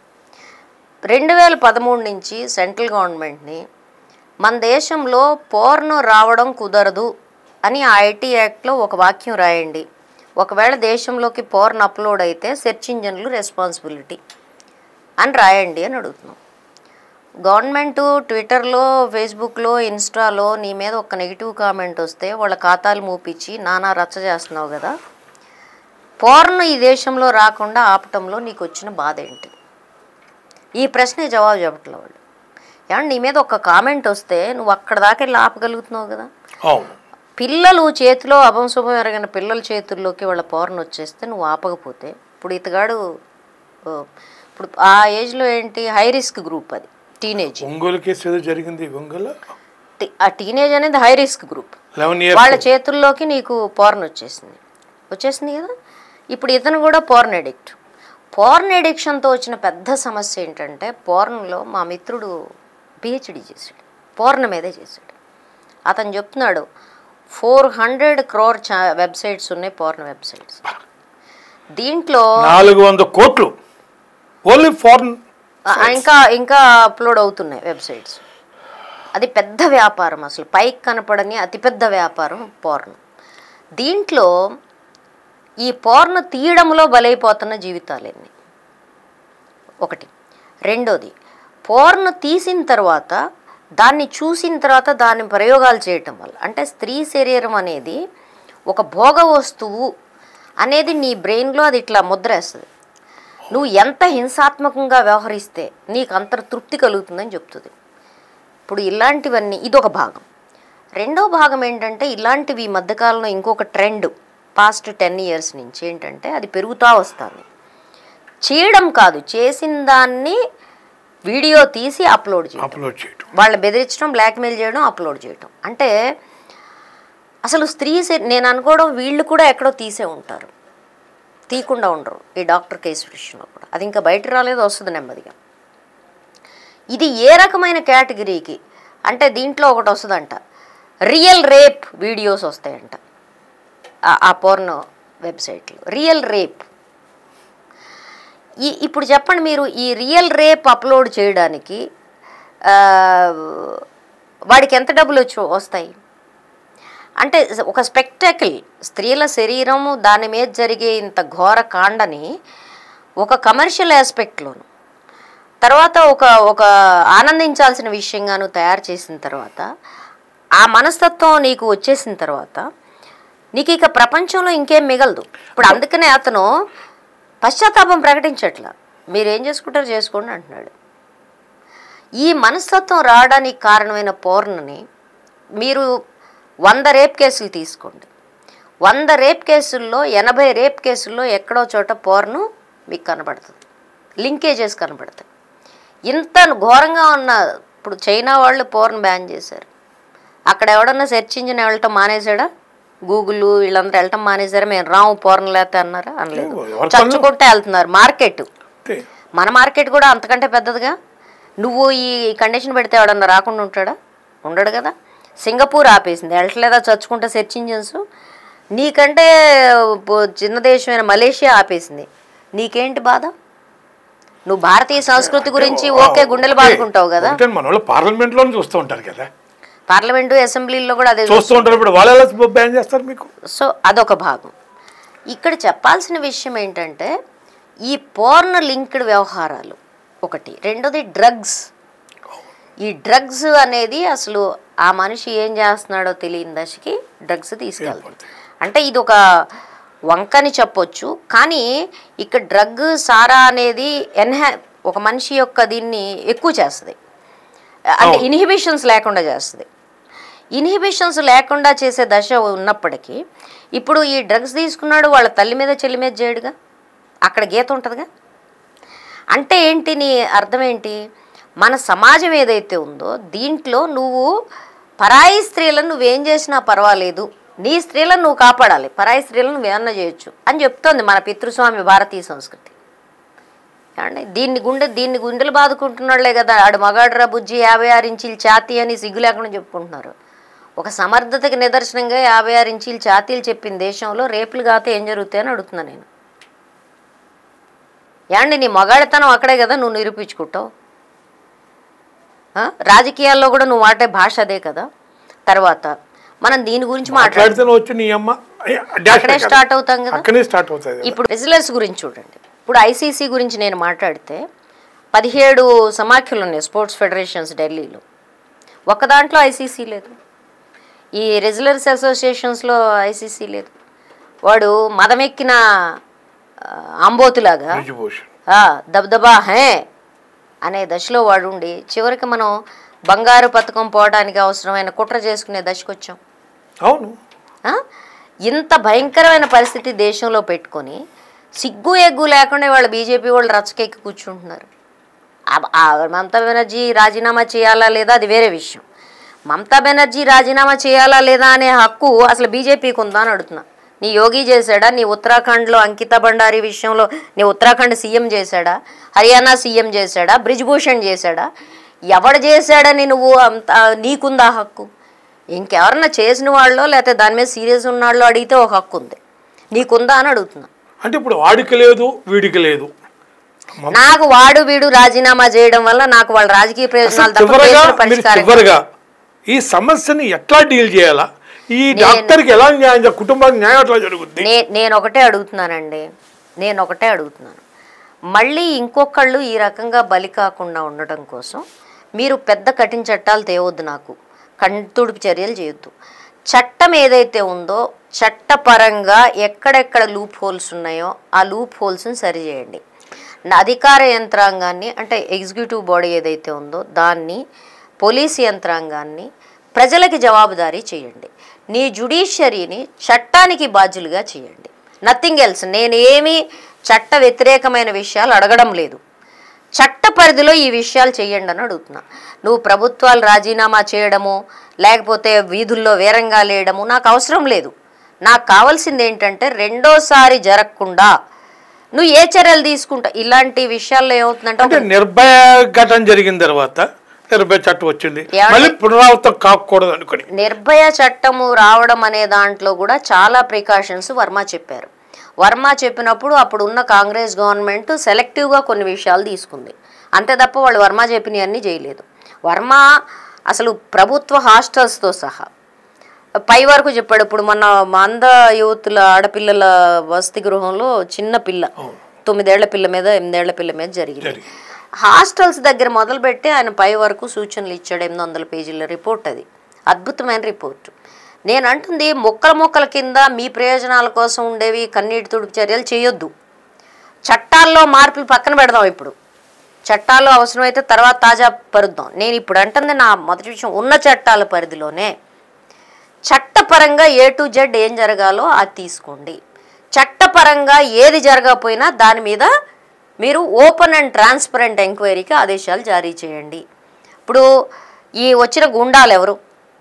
రెండు వేల పదమూడు నుంచి సెంట్రల్ గవర్నమెంట్ని మన దేశంలో పోర్న్ రావడం కుదరదు అని ఆ ఐటీ యాక్ట్లో ఒక వాక్యం రాయండి ఒకవేళ దేశంలోకి పోర్న్ అప్లోడ్ అయితే సెర్చ్ ఇంజన్లు రెస్పాన్సిబిలిటీ అని రాయండి అని అడుగుతున్నాం గవర్నమెంట్ ట్విట్టర్లో ఫేస్బుక్లో ఇన్స్టాలో నీ మీద ఒక నెగిటివ్ కామెంట్ వస్తే వాళ్ళ ఖాతాలు మూపించి నానా రచ్చ చేస్తున్నావు కదా పోర్న్ ఈ దేశంలో రాకుండా ఆపటంలో నీకు వచ్చిన బాధ ఏంటి ఈ ప్రశ్నే జవాబు చెప్పట్లే వాళ్ళు ఏమంటే నీ మీద ఒక కామెంట్ వస్తే నువ్వు అక్కడ దాకా వెళ్ళి ఆపగలుగుతున్నావు కదా అవును పిల్లలు చేతిలో అభంశుభం ఎరగిన పిల్లల చేతుల్లోకి వాళ్ళ పౌరణ వచ్చేస్తే నువ్వు ఆపకపోతే ఇప్పుడు ఇతగాడు ఓ, ఇప్పుడు ఆ ఏజ్లో ఏంటి హై రిస్క్ గ్రూప్ అది టీనేజ్ ఒంగోలు కేసు ఏదో జరిగింది ఒంగోలు ఆ టీనేజ్ అనేది హై రిస్క్ గ్రూప్ లెవెన్ వాళ్ళ ఇయర్స్ చేతుల్లోకి నీకు పోర్న్ వచ్చేసింది వచ్చేసింది కదా ఇప్పుడు ఇతను కూడా పోర్న్ ఎడిక్ట్ పోర్న్ ఎడిక్షన్తో వచ్చిన పెద్ద సమస్య ఏంటంటే పోర్న్లో మా మిత్రుడు పిహెచ్డి చేశాడు పోర్న్ మీదే చేశాడు అతను చెప్తున్నాడు ఫోర్ హండ్రెడ్ క్రోర్ చా వెబ్సైట్స్ ఉన్నాయి పోర్న్ వెబ్సైట్స్ దీంట్లో నాలుగు వంద కోట్లు ఓన్లీ ఫారెన్ ఆ, ఇంకా ఇంకా అప్లోడ్ అవుతున్నాయి వెబ్సైట్స్ అది పెద్ద వ్యాపారం అసలు పైకి కనపడని అతిపెద్ద వ్యాపారం పోర్న్ దీంట్లో ఈ పోర్న్ తీయడంలో బలైపోతున్న జీవితాలన్నీ ఒకటి రెండోది పోర్న్ తీసిన తర్వాత దాన్ని చూసిన తర్వాత దాని ప్రయోగాలు చేయటం వల్ల అంటే స్త్రీ శరీరం అనేది ఒక భోగ వస్తువు అనేది నీ బ్రెయిన్లో అది ఇట్లా ముద్రేస్తుంది నువ్వు ఎంత హింసాత్మకంగా వ్యవహరిస్తే నీకు అంత తృప్తి కలుగుతుందని చెప్తుంది ఇప్పుడు ఇలాంటివన్నీ ఇదొక భాగం రెండో భాగం ఏంటంటే ఇలాంటివి ఈ మధ్యకాలంలో ఇంకొక ట్రెండ్ పాస్ట్ టెన్ ఇయర్స్ నుంచి ఏంటంటే అది పెరుగుతూ వస్తుంది చేయడం కాదు చేసిన దాన్ని వీడియో తీసి అప్లోడ్ చేయడం అప్లోడ్ చేయటం వాళ్ళని బెదిరించడం బ్లాక్మెయిల్ చేయడం అప్లోడ్ చేయడం అంటే అసలు స్త్రీ శరీ- నేను అనుకోవడం వీళ్ళు కూడా ఎక్కడో తీసే ఉంటారు తీయకుండా ఉండరు ఈ డాక్టర్ కేసు విషయంలో కూడా అది ఇంకా బయట రాలేదు వస్తుంది నెమ్మదిగా ఇది ఏ రకమైన కేటగిరీకి అంటే దీంట్లో ఒకటి వస్తుందంట రియల్ రేప్ వీడియోస్ వస్తాయంట ఆ- ఆ పోర్న్ వెబ్సైట్లో రియల్ రేప్ ఈ ఇప్పుడు చెప్పండి మీరు ఈ రియల్ రేప్ అప్లోడ్ చేయడానికి ఆ, వాడికి ఎంత డబ్బులు వచ్చి వస్తాయి అంటే ఒక స్పెక్టాకిల్ స్త్రీల శరీరము దాని మీద జరిగే ఇంత ఘోర కాండని ఒక కమర్షియల్ ఆస్పెక్ట్లోను తర్వాత ఒక ఒక ఆనందించాల్సిన విషయంగాను తయారు చేసిన తర్వాత ఆ మనస్తత్వం నీకు వచ్చేసిన తర్వాత నీకు ఇక ప్రపంచంలో ఇంకేం మిగలదు ఇప్పుడు అందుకనే అతను పశ్చాత్తాపం ప్రకటించట్లా మీరేం చేసుకుంటారో చేసుకోండి అంటున్నాడు ఈ మనస్తత్వం రావడానికి కారణమైన పోర్నని మీరు వంద రేప్ కేసులు తీసుకోండి వంద రేప్ కేసుల్లో ఎనభై రేప్ కేసుల్లో ఎక్కడో చోట పోర్ను మీకు కనబడుతుంది లింకేజెస్ కనబడతాయి ఇంత ఘోరంగా ఉన్న ఇప్పుడు చైనా వాళ్ళు పోర్న్ బ్యాన్ చేశారు అక్కడ ఎవడన్నా సెర్చ్ ఇంజిన్ వెళ్ళటం మానేశాడా గూగుల్ వీళ్ళందరూ వెళ్ళటం మానేశారా మేము రాము పోర్న్ లేకపోతే అన్నారా అనలేదు ఎవరి పనులు- చచ్చుకుంటే వెళ్తున్నారు మార్కెట్ అంతే మన మార్కెట్ కూడా అంతకంటే పెద్దదిగా నువ్వు ఈ కండిషన్ పెడితే ఎవడన్నా రాకుండా ఉంటాడా ఉండడు కదా సింగపూర్ ఆపేసింది వెళ్ళట్లేదా చచ్చుకుంటే సెర్చ్ ఇంజిన్స్ నీకంటే పో- చిన్న దేశమైన మలేషియా ఆపేసింది నీకేంటి బాధ నువ్వు భారతీయ సంస్కృతి గురించి ఓకే గుండెలు బాదుకుంటావు కదా ఒకటే మన వాళ్ళు పార్లమెంట్ లోనే చూస్తూ ఉంటారు కదా పార్లమెంటు అసెంబ్లీలో కూడా అదే చూస్తూ ఉంటారు ఇప్పుడు వాళ్ళు ఎలా బ్యాన్ చేస్తారు మీకు సో అదొక భాగం ఇక్కడ చెప్పాల్సిన విషయం ఏంటంటే ఈ పోర్న్ లింక్డ్ వ్యవహారాలు ఒకటి రెండోది డ్రగ్స్ ఈ డ్రగ్స్ అనేది అసలు ఆ మనిషి ఏం చేస్తున్నాడో తెలియని దశకి డ్రగ్స్ తీసుకెళ్తుంది అంటే ఇది ఒక వంకని చెప్పొచ్చు కానీ ఇక్కడ డ్రగ్ సారా అనేది ఎన్హా ఒక మనిషి యొక్క దీన్ని ఎక్కువ చేస్తుంది అంటే ఇన్హిబిషన్స్ లేకుండా చేస్తుంది ఇన్హిబిషన్స్ లేకుండా చేసే దశ ఉన్నప్పటికీ ఇప్పుడు ఈ డ్రగ్స్ తీసుకున్నాడు వాళ్ళ తల్లి మీద చెల్లి మీద చేయడుగా అక్కడ గీత ఉంటుందిగా అంటే ఏంటి నీ అర్థం ఏంటి మన సమాజం ఏదైతే ఉందో దీంట్లో నువ్వు పరాయి స్త్రీలను నువ్వేం చేసినా పర్వాలేదు నీ స్త్రీలను నువ్వు కాపాడాలి పరాయి స్త్రీలను నువ్వేమన్నా చేయొచ్చు అని చెప్తోంది మన పితృస్వామి భారతీయ సంస్కృతి ఏమండి దీన్ని గుండె దీన్ని గుండెలు బాదుకుంటున్నాళ్లే కదా ఆడు మగాడ్రా బుజ్జి యాభై ఆరు ఇంచీలు ఛాతీ అని సిగ్గు లేకుండా చెప్పుకుంటున్నారు ఒక సమర్థతకి నిదర్శనంగా యాభై ఆరు ఇంచీలు ఛాతీలు చెప్పిన దేశంలో రేపులు కాతే ఏం జరుగుతాయని అడుగుతున్నా నేను ఏమండి నీ మగాడితనం అక్కడే కదా నువ్వు నిరూపించుకుంటావు ఆ? రాజకీయాల్లో కూడా నువ్వు వాడే భాష అదే కదా తర్వాత మనం దీని గురించి మాట్లాడు మాట్లాడితేనే వచ్చి నీ అమ్మ అయ్య, డాష్ అక్కడే పెట్టాలి. స్టార్ట్ అవుతాం కదా అక్కడే స్టార్ట్ అవుతుంది కదా. ఇప్పుడు రెజిలర్స్ గురించి చూడండి ఇప్పుడు ఐసీసీ గురించి నేను మాట్లాడితే పదిహేడు సమాఖ్యలు ఉన్నాయి స్పోర్ట్స్ ఫెడరేషన్స్ ఢిల్లీలో ఒక దాంట్లో ఐసీసీ లేదు ఈ రెజిలర్స్ అసోసియేషన్స్లో ఐసీసీ లేదు వాడు మదమెక్కిన ఆ, అంబోతులాగా బ్రిజ్భూషణ్ ఆ, దబ్దబా హే అనే దశలో వాడు ఉండి చివరికి మనం బంగారు పథకం పోవడానికి అవసరమైన కుట్ర చేసుకునే దశకు వచ్చాం అవును ఆ? ఇంత భయంకరమైన పరిస్థితి దేశంలో పెట్టుకొని సిగ్గు ఎగ్గు లేకుండా వాళ్ళు బీజేపీ వాళ్ళు రచ్చకెక్కి కూర్చుంటున్నారు ఆ- ఆ మమతా బెనర్జీ రాజీనామా చేయాలా లేదా అది వేరే విషయం మమతా బెనర్జీ రాజీనామా చేయాలా లేదా అనే హక్కు అసలు బీజేపీకి ఉందా అని అడుగుతున్నా నీ యోగి చేశాడా నీ ఉత్తరాఖండ్లో అంకిత భండారి విషయంలో నీ ఉత్తరాఖండ్ సీఎం చేశాడా హర్యానా సీఎం చేశాడా బ్రిజ్భూషణ్ చేశాడా ఎవడు చేశాడని నువ్వు అంత నీకుందా హక్కు ఇంకెవరన్నా చేసిన వాళ్ళో లేకపోతే దాని మీద సీరియస్ ఉన్నాళ్ళో అడిగితే ఒక హక్కు ఉంది నీకుందా అని అడుగుతున్నా అంటే ఇప్పుడు వాడికి లేదు వీడికి లేదు నాకు వాడు వీడు రాజీనామా చేయడం వల్ల నాకు వాళ్ళ రాజకీయ ప్రయోజనాలు తప్ప చివరగా కేసుల మీరు పరిష్కారం చివరగా ఈ సమస్యని ఎట్లా డీల్ చేయాలా ఈ డాక్టర్కి ఎలా న్యాయం జ- కుటుంబానికి న్యాయం ఎట్లా జరుగుద్ది నే నేను ఒకటే అడుగుతున్నానండి నేను ఒకటే అడుగుతున్నాను మళ్ళీ ఇంకొకళ్ళు ఈ రకంగా బలి కాకుండా ఉండడం కోసం మీరు పెద్ద కఠిన చట్టాలు తేవద్దు నాకు కంతుడుపు చర్యలు చేయొద్దు చట్టం ఏదైతే ఉందో చట్టపరంగా ఎక్కడెక్కడ లూప్ హోల్స్ ఉన్నాయో ఆ లూప్ హోల్స్ని సరిచేయండి నా అధికార యంత్రాంగాన్ని అంటే ఎగ్జిక్యూటివ్ బాడీ ఏదైతే ఉందో దాన్ని పోలీస్ యంత్రాంగాన్ని ప్రజలకి జవాబుదారీ చేయండి నీ జుడిషియరీని చట్టానికి బాధ్యులుగా చేయండి నథింగ్ ఎల్స్ నేనేమీ చట్ట వ్యతిరేకమైన విషయాలు అడగడం లేదు చట్ట పరిధిలో ఈ విషయాలు చేయండి అని అడుగుతున్నా నువ్వు ప్రభుత్వాలు రాజీనామా చేయడము లేకపోతే వీధుల్లో వేరంగా లేయడము నాకు అవసరం లేదు నాకు కావాల్సింది ఏంటంటే రెండోసారి జరగకుండా నువ్వు ఏ చర్యలు తీసుకుంటా ఇలాంటి విషయాల్లో ఏమవుతుందంటే అంటే ఒక నిర్భయ ఘటన జరిగిన తర్వాత నిర్భయ చట్టం వచ్చింది ఏమండి? మళ్ళీ పునరావృతం కాకూడదు అనుకుని నిర్భయ చట్టము రావడం అనే దాంట్లో కూడా చాలా ప్రికాషన్స్ వర్మ చెప్పారు వర్మ చెప్పినప్పుడు అప్పుడు ఉన్న కాంగ్రెస్ గవర్నమెంట్ సెలెక్టివ్గా కొన్ని విషయాలు తీసుకుంది అంతే తప్ప వాళ్ళు వర్మ చెప్పినవన్నీ చేయలేదు వర్మ అసలు ప్రభుత్వ హాస్టల్స్తో సహా పై వరకు చెప్పాడు ఇప్పుడు మన మంద యువతుల ఆడపిల్లల వసతి గృహంలో చిన్న పిల్ల తొమ్మిదేళ్ల పిల్ల మీద ఎనిమిదేళ్ల పిల్ల మీద జరిగింది జరిగింది. హాస్టల్స్ దగ్గర మొదలుపెట్టి ఆయన పై వరకు సూచనలు ఇచ్చాడు ఎనిమిది వందల పేజీల రిపోర్ట్ అది అద్భుతమైన రిపోర్ట్ నేను అంటుంది మొక్కల మొక్కల కింద మీ ప్రయోజనాల కోసం ఉండేవి కన్నీటి తుడుపు చర్యలు చేయొద్దు చట్టాల్లో మార్పులు పక్కన పెడదాం ఇప్పుడు చట్టాలు అవసరమైతే తర్వాత తాజా పరుద్దాం నేను ఇప్పుడు అంటుంది నా మొదటి విషయం ఉన్న చట్టాల పరిధిలోనే చట్టపరంగా ఏ టు జెడ్ ఏం జరగాలో అది తీసుకోండి చట్టపరంగా ఏది జరగకపోయినా దాని మీద మీరు ఓపెన్ అండ్ ట్రాన్స్పరెంట్ ఎంక్వైరీకి ఆదేశాలు జారీ చేయండి ఇప్పుడు ఈ వచ్చిన గుండాలు ఎవరు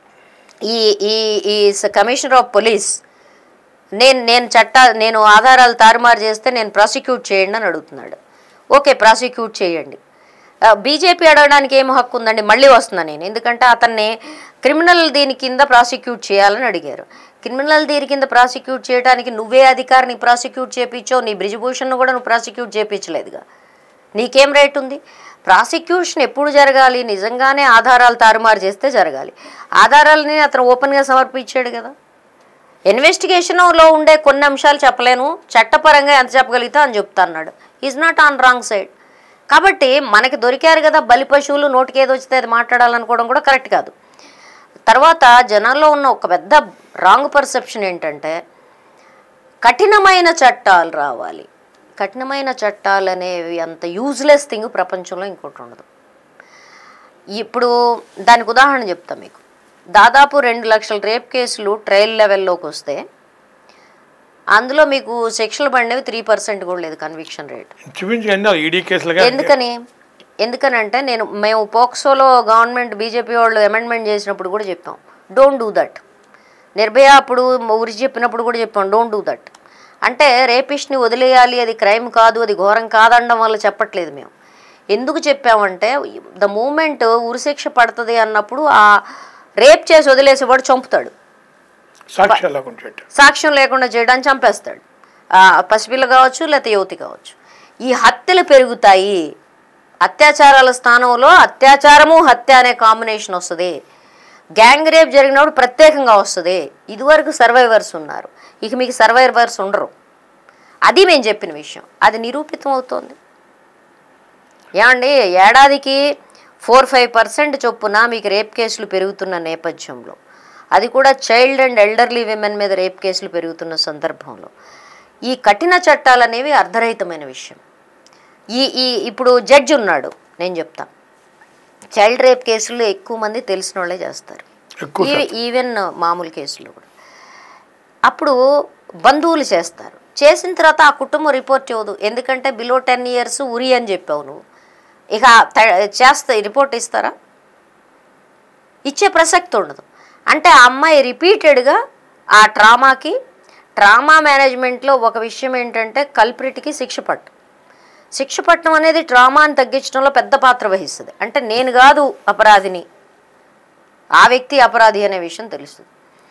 ఈ ఈ ఈ స- కమిషనర్ ఆఫ్ పోలీస్ నేను నేను చట్ట నేను ఆధారాలు తారుమారు చేస్తే నేను ప్రాసిక్యూట్ చేయండి అని అడుగుతున్నాడు ఓకే ప్రాసిక్యూట్ చేయండి ఆ, బీజేపీ అడగడానికి ఏం హక్కు ఉందండి మళ్ళీ వస్తున్నా నేను ఎందుకంటే అతన్ని క్రిమినల్ దీని కింద ప్రాసిక్యూట్ చేయాలని అడిగారు క్రిమినల్ దీని కింద ప్రాసిక్యూట్ చేయడానికి నువ్వే అధికారిని ప్రాసిక్యూట్ చేపించావు నీ బ్రిజ్భూషణ్ కూడా నువ్వు ప్రాసిక్యూట్ చేయించలేదుగా నీకేం రైట్ ఉంది ప్రాసిక్యూషన్ ఎప్పుడు జరగాలి నిజంగానే ఆధారాలు తారుమారు చేస్తే జరగాలి ఆధారాలని అతను ఓపెన్గా సమర్పించాడు కదా ఇన్వెస్టిగేషన్లో ఉండే కొన్ని అంశాలు చెప్పలేను చట్టపరంగా ఎంత చెప్పగలిగితే అని చెప్తా అన్నాడు is not on wrong side కాబట్టి మనకి దొరికారు కదా బలి పశువులు నోటికి ఏదో వచ్చితే అది మాట్లాడాలనుకోవడం కూడా కరెక్ట్ కాదు తర్వాత జనాల్లో ఉన్న ఒక పెద్ద రాంగ్ పర్సెప్షన్ ఏంటంటే కఠినమైన చట్టాలు రావాలి కఠినమైన చట్టాలు అనేవి అంత యూజ్లెస్ థింగ్ ప్రపంచంలో ఇంకోటి ఉండదు ఇప్పుడు దానికి ఉదాహరణ చెప్తా మీకు దాదాపు రెండు లక్షల రేప్ కేసులు ట్రయల్ లెవెల్లోకి వస్తే అందులో మీకు శిక్షలు పడినవి త్రీ పర్సెంట్ కూడా లేదు కన్విక్షన్ రేట్ ఇంచుమించు అన్ని ఈడీ కేసులుగా ఎందుకని ఎందుకనంటే నేను మేము పోక్సోలో గవర్నమెంట్ బీజేపీ వాళ్ళు అమెండ్మెంట్ చేసినప్పుడు కూడా చెప్పాం డోంట్ డూ దట్ నిర్భయ అప్పుడు ఉరి చెప్పినప్పుడు కూడా చెప్పాం డోంట్ డూ దట్ అంటే రేపిస్ట్ని వదిలేయాలి అది క్రైమ్ కాదు అది ఘోరం కాదనడం వల్ల చెప్పట్లేదు మేము ఎందుకు చెప్పామంటే ద మూమెంట్ ఉరిశిక్ష పడుతుంది అన్నప్పుడు ఆ రేప్ చేసి వదిలేసేవాడు చంపుతాడు సాక్ష్యాలు లేకుండా చేయటం. సాక్ష్యం లేకుండా చేయడానికి చంపేస్తాడు ఆ, పసిపిల్ల కావచ్చు లేకపోతే యువతి కావచ్చు ఈ హత్యలు పెరుగుతాయి అత్యాచారాల స్థానంలో అత్యాచారము హత్య అనే కాంబినేషన్ వస్తుంది గ్యాంగ్ రేప్ జరిగినప్పుడు ప్రత్యేకంగా వస్తుంది ఇదివరకు సర్వైవర్స్ ఉన్నారు ఇక మీకు సర్వైవర్స్ ఉండరు అది మేము చెప్పిన విషయం అది నిరూపితం అవుతోంది ఏమండి ఏడాదికి ఫోర్ ఫైవ్ పర్సెంట్ చొప్పున మీకు రేప్ కేసులు పెరుగుతున్న నేపథ్యంలో అది కూడా చైల్డ్ అండ్ ఎల్డర్లీ విమెన్ మీద రేప్ కేసులు పెరుగుతున్న సందర్భంలో ఈ కఠిన చట్టాలు అనేవి అర్ధరహితమైన విషయం ఈ ఈ ఇప్పుడు జడ్జి ఉన్నాడు నేను చెప్తా చైల్డ్ రేప్ కేసుల్లో ఎక్కువ మంది తెలిసిన వాళ్ళే చేస్తారు ఎక్కువ ఈ- ఈవెన్ మామూలు కేసులు కూడా అప్పుడు బంధువులు చేస్తారు చేసిన తర్వాత ఆ కుటుంబం రిపోర్ట్ ఇవ్వదు ఎందుకంటే బిలో టెన్ ఇయర్స్ ఉరి అని చెప్పావు నువ్వు ఇక త- చేస్తా రిపోర్ట్ ఇస్తారా ఇచ్చే ప్రసక్తి ఉండదు అంటే ఆ అమ్మాయి రిపీటెడ్గా ఆ ట్రామాకి ట్రామా మేనేజ్మెంట్లో ఒక విషయం ఏంటంటే కల్ప్రిట్కి శిక్ష పట్టు శిక్ష పట్టడం అనేది ట్రామాని తగ్గించడంలో పెద్ద పాత్ర వహిస్తుంది అంటే నేను కాదు అపరాధిని ఆ వ్యక్తి అపరాధి అనే విషయం తెలుస్తుంది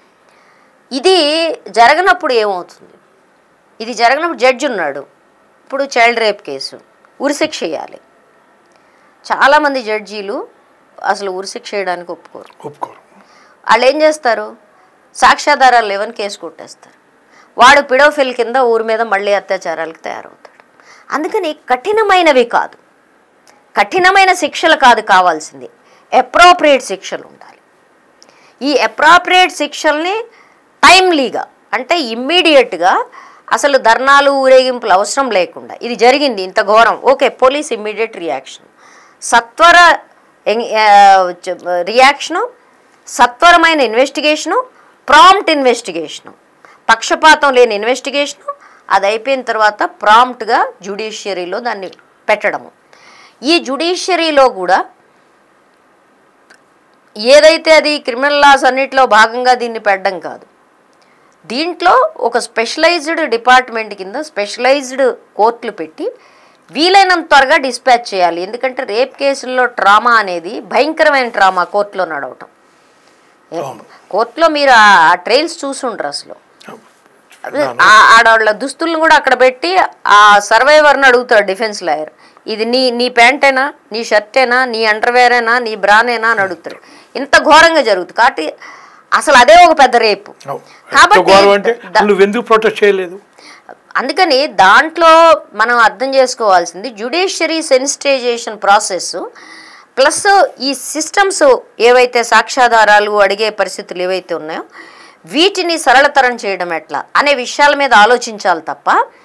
ఇది జరగనప్పుడు ఏమవుతుంది ఇది జరగనప్పుడు జడ్జి ఉన్నాడు ఇప్పుడు చైల్డ్ రేప్ కేసు ఉరిశిక్ష వేయాలి చాలామంది జడ్జీలు అసలు ఉరిశిక్ష చేయడానికి ఒప్పుకోరు ఒప్పుకోరు వాళ్ళు ఏం చేస్తారు సాక్ష్యాధారాలు లేవని కేసు కొట్టేస్తారు వాడు పిడోఫిల్ కింద ఊరి మీద మళ్ళీ అత్యాచారాలకు తయారవుతాడు అందుకని కఠినమైనవి కాదు కఠినమైన శిక్షలు కాదు కావాల్సింది అప్రోప్రియేట్ శిక్షలు ఉండాలి ఈ అప్రాప్రియేట్ శిక్షల్ని టైమ్లీగా అంటే ఇమ్మీడియట్గా అసలు ధర్నాలు ఊరేగింపులు అవసరం లేకుండా ఇది జరిగింది ఇంత ఘోరం ఓకే పోలీస్ ఇమ్మీడియట్ రియాక్షన్ సత్వర రియాక్షను సత్వరమైన ఇన్వెస్టిగేషను ప్రాంప్ట్ ఇన్వెస్టిగేషను పక్షపాతం లేని ఇన్వెస్టిగేషను అది అయిపోయిన తర్వాత ప్రాంప్ట్గా జ్యుడిషియరీలో దాన్ని పెట్టడము ఈ జ్యుడిషియరీలో కూడా ఏదైతే అది క్రిమినల్ లాస్ అన్నిటిలో భాగంగా దీన్ని పెట్టడం కాదు దీంట్లో ఒక స్పెషలైజ్డ్ డిపార్ట్మెంట్ కింద స్పెషలైజ్డ్ కోర్టులు పెట్టి వీలైనంత త్వరగా డిస్పాచ్ చేయాలి ఎందుకంటే రేప్ కేసుల్లో ట్రామా అనేది భయంకరమైన ట్రామా కోర్టులో నడవటం కోర్టులో మీరు ఆ ట్రైల్స్ చూసుండ్రు అసలు ఆ- ఆడవాళ్ళ దుస్తులను కూడా అక్కడ పెట్టి ఆ సర్వైవర్ని అడుగుతాడు డిఫెన్స్ లాయర్ ఇది నీ నీ ప్యాంటేనా నీ షర్టేనా నీ అండర్వేరేనా నీ బ్రానేనా అని అడుగుతాడు ఇంత ఘోరంగా జరుగుతుంది కాబట్టి అసలు అదే ఒక పెద్ద రేపు ఎంత ఘోరం అంటే ద- నువ్వు ఎందుకు ప్రొటెస్ట్ చేయలేదు అందుకని దాంట్లో మనం అర్థం చేసుకోవాల్సింది జ్యుడిషియరీ సెన్సిటైజేషన్ ప్రాసెస్ ప్లస్ ఈ సిస్టమ్స్ ఏవైతే సాక్ష్యాధారాలు అడిగే పరిస్థితులు ఏవైతే ఉన్నాయో వీటిని సరళతరం చేయడం ఎట్లా అనే విషయాల మీద ఆలోచించాలి తప్ప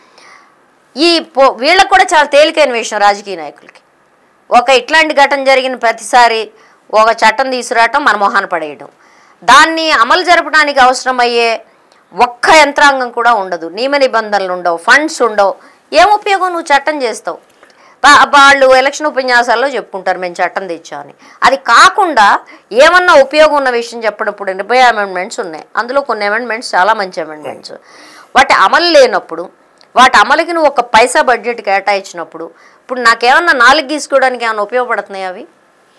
ఈ పో వీళ్ళకు కూడా చాలా తేలికైన విషయం రాజకీయ నాయకులకి ఒక ఇట్లాంటి ఘటన జరిగిన ప్రతిసారి ఒక చట్టం తీసుకురావటం మన మొహాన పడేయడం దాన్ని అమలు జరపడానికి అవసరమయ్యే ఒక్క యంత్రాంగం కూడా ఉండదు నియమ నిబంధనలు ఉండవు ఫండ్స్ ఉండవు ఏం ఉపయోగం నువ్వు చట్టం చేస్తావు వా- వాళ్ళు ఎలక్షన్ ఉపన్యాసాల్లో చెప్పుకుంటారు మేము చట్టం తెచ్చామని అది కాకుండా ఏమన్నా ఉపయోగం ఉన్న విషయం చెప్పినప్పుడు ఎనభై అమెండ్మెంట్స్ ఉన్నాయి అందులో కొన్ని అమెండ్మెంట్స్ చాలా మంచి అమెండ్మెంట్స్ వాటి అమలు లేనప్పుడు వాటి అమలుకి నువ్వు ఒక పైసా బడ్జెట్ కేటాయించినప్పుడు ఇప్పుడు నాకేమన్నా నాలుగు గీసుకోవడానికి ఏమైనా ఉపయోగపడుతున్నాయి అవి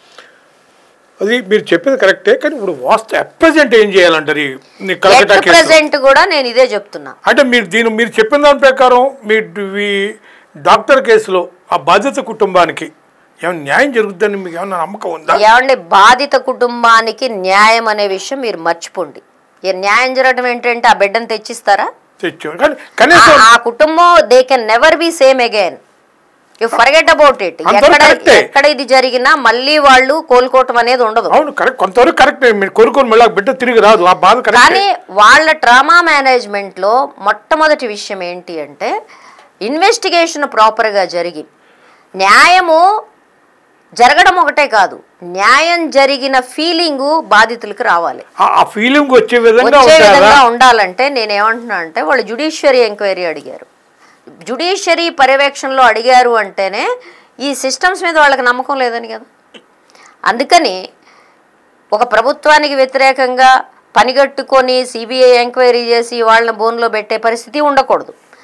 అది మీరు చెప్పేది కరెక్టే కానీ ఇప్పుడు వాస్తవ అట్ ప్రజెంట్ ఏం చేయాలంటారు ఈ- ఈ కలకత్తా ఎట్ కేసు ప్రెసెంట్ కూడా నేను ఇదే చెప్తున్నా అంటే మీరు దీని మీరు చెప్పిన దాని ప్రకారం మీ ఈ డాక్టర్ కేసులో ఆ బాధిత కుటుంబానికి ఏమైనా న్యాయం జరుగుతుందని మీకు ఏమైనా నమ్మకం ఉందా ఏమండి బాధిత కుటుంబానికి న్యాయం అనే విషయం మీరు మర్చిపోండి ఈ న్యాయం జరగడం ఏంటంటే ఆ బిడ్డను తెచ్చిస్తారా తెచ్చు కానీ కనీసం ఆ- ఆ కుటుంబం they can never be same again you forget about it అంతవరకు ఎక్కడ కరెక్టే. ఎక్కడ ఇది జరిగినా మళ్ళీ వాళ్ళు కోలుకోవటం అనేది ఉండదు అవును కరెక్ట్ కొంతవరకు కరెక్ట్ మీరు కోరుకొని మళ్ళీ ఆ బిడ్డ తిరిగి రాదు ఆ బాధ కరెక్ట్ కానీ వాళ్ళ ట్రామా మేనేజ్మెంట్లో మొట్టమొదటి విషయం ఏంటి అంటే ఇన్వెస్టిగేషన్ ప్రాపర్గా జరిగి న్యాయము జరగడం ఒకటే కాదు న్యాయం జరిగిన ఫీలింగు బాధితులకు రావాలి ఆ ఫీలింగ్ వచ్చే విధంగా వచ్చే ఉండాలా విధంగా ఉండాలంటే నేను ఏమంటున్నా అంటే వాళ్ళు జుడిషియరీ ఎంక్వైరీ అడిగారు జుడిషియరీ పర్యవేక్షణలో అడిగారు అంటేనే ఈ సిస్టమ్స్ మీద వాళ్ళకి నమ్మకం లేదని కదా అందుకని ఒక ప్రభుత్వానికి వ్యతిరేకంగా పనిగట్టుకొని సిబిఐ ఎంక్వైరీ చేసి వాళ్ళని బోన్లో పెట్టే పరిస్థితి ఉండకూడదు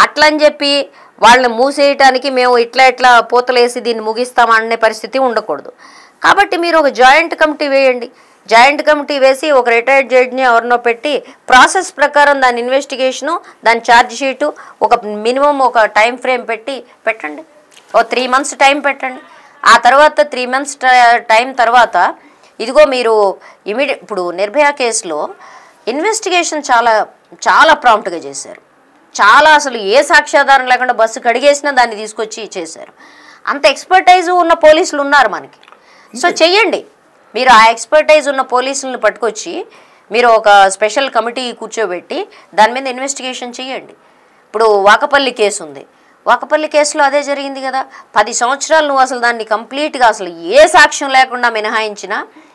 అట్లా అని చెప్పి వాళ్ళని మూసేయటానికి మేము ఇట్లా ఇట్లా పూతలేసి దీన్ని ముగిస్తామనే పరిస్థితి ఉండకూడదు కాబట్టి మీరు ఒక జాయింట్ కమిటీ వేయండి జాయింట్ కమిటీ వేసి ఒక రిటైర్డ్ జడ్జిని ఎవరినో పెట్టి ప్రాసెస్ ప్రకారం దాని ఇన్వెస్టిగేషను దాని ఛార్జ్ షీటు ఒక మినిమం ఒక టైం ఫ్రేమ్ పెట్టి పెట్టండి ఓ త్రీ మంత్స్ టైం పెట్టండి ఆ తర్వాత త్రీ మంత్స్ టైం తర్వాత ఇదిగో మీరు ఇమీడియట్ ఇప్పుడు నిర్భయ కేసులో ఇన్వెస్టిగేషన్ చాలా చాలా ప్రాంప్ట్గా చేశారు చాలా అసలు ఏ సాక్ష్యాధారం లేకుండా బస్సు కడిగేసినా దాన్ని తీసుకొచ్చి చేశారు అంత ఎక్స్పర్టైజ్ ఉన్న పోలీసులు ఉన్నారు మనకి సో చెయ్యండి మీరు ఆ ఎక్స్పర్టైజ్ ఉన్న పోలీసులను పట్టుకొచ్చి మీరు ఒక స్పెషల్ కమిటీ కూర్చోబెట్టి దాని మీద ఇన్వెస్టిగేషన్ చేయండి ఇప్పుడు వాకపల్లి కేసు ఉంది వాకపల్లి కేసులో అదే జరిగింది కదా పది సంవత్సరాలు నువ్వు అసలు దాన్ని కంప్లీట్గా అసలు ఏ సాక్ష్యం లేకుండా మినహాయించినా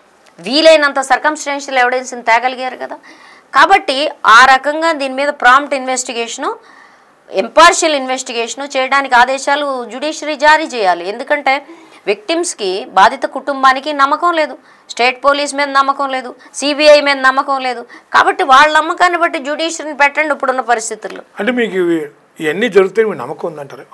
వీలైనంత సర్కమ్స్టెన్షియల్ ఎవిడెన్స్ని తేగలిగారు కదా కాబట్టి ఆ రకంగా దీని మీద ప్రాంప్ట్ ఇన్వెస్టిగేషను ఇంపార్షియల్ ఇన్వెస్టిగేషను చేయడానికి ఆదేశాలు జ్యుడిషియరీ జారీ చేయాలి ఎందుకంటే విక్టిమ్స్కి బాధిత కుటుంబానికి నమ్మకం లేదు స్టేట్ పోలీస్ మీద నమ్మకం లేదు సిబిఐ మీద నమ్మకం లేదు కాబట్టి వాళ్ళ నమ్మకాన్ని బట్టి జ్యుడిషియరీని పెట్టండి ఇప్పుడున్న పరిస్థితుల్లో అంటే మీకు ఇవి- ఇవన్నీ జరుగుతాయి మీ నమ్మకం ఉందంటారు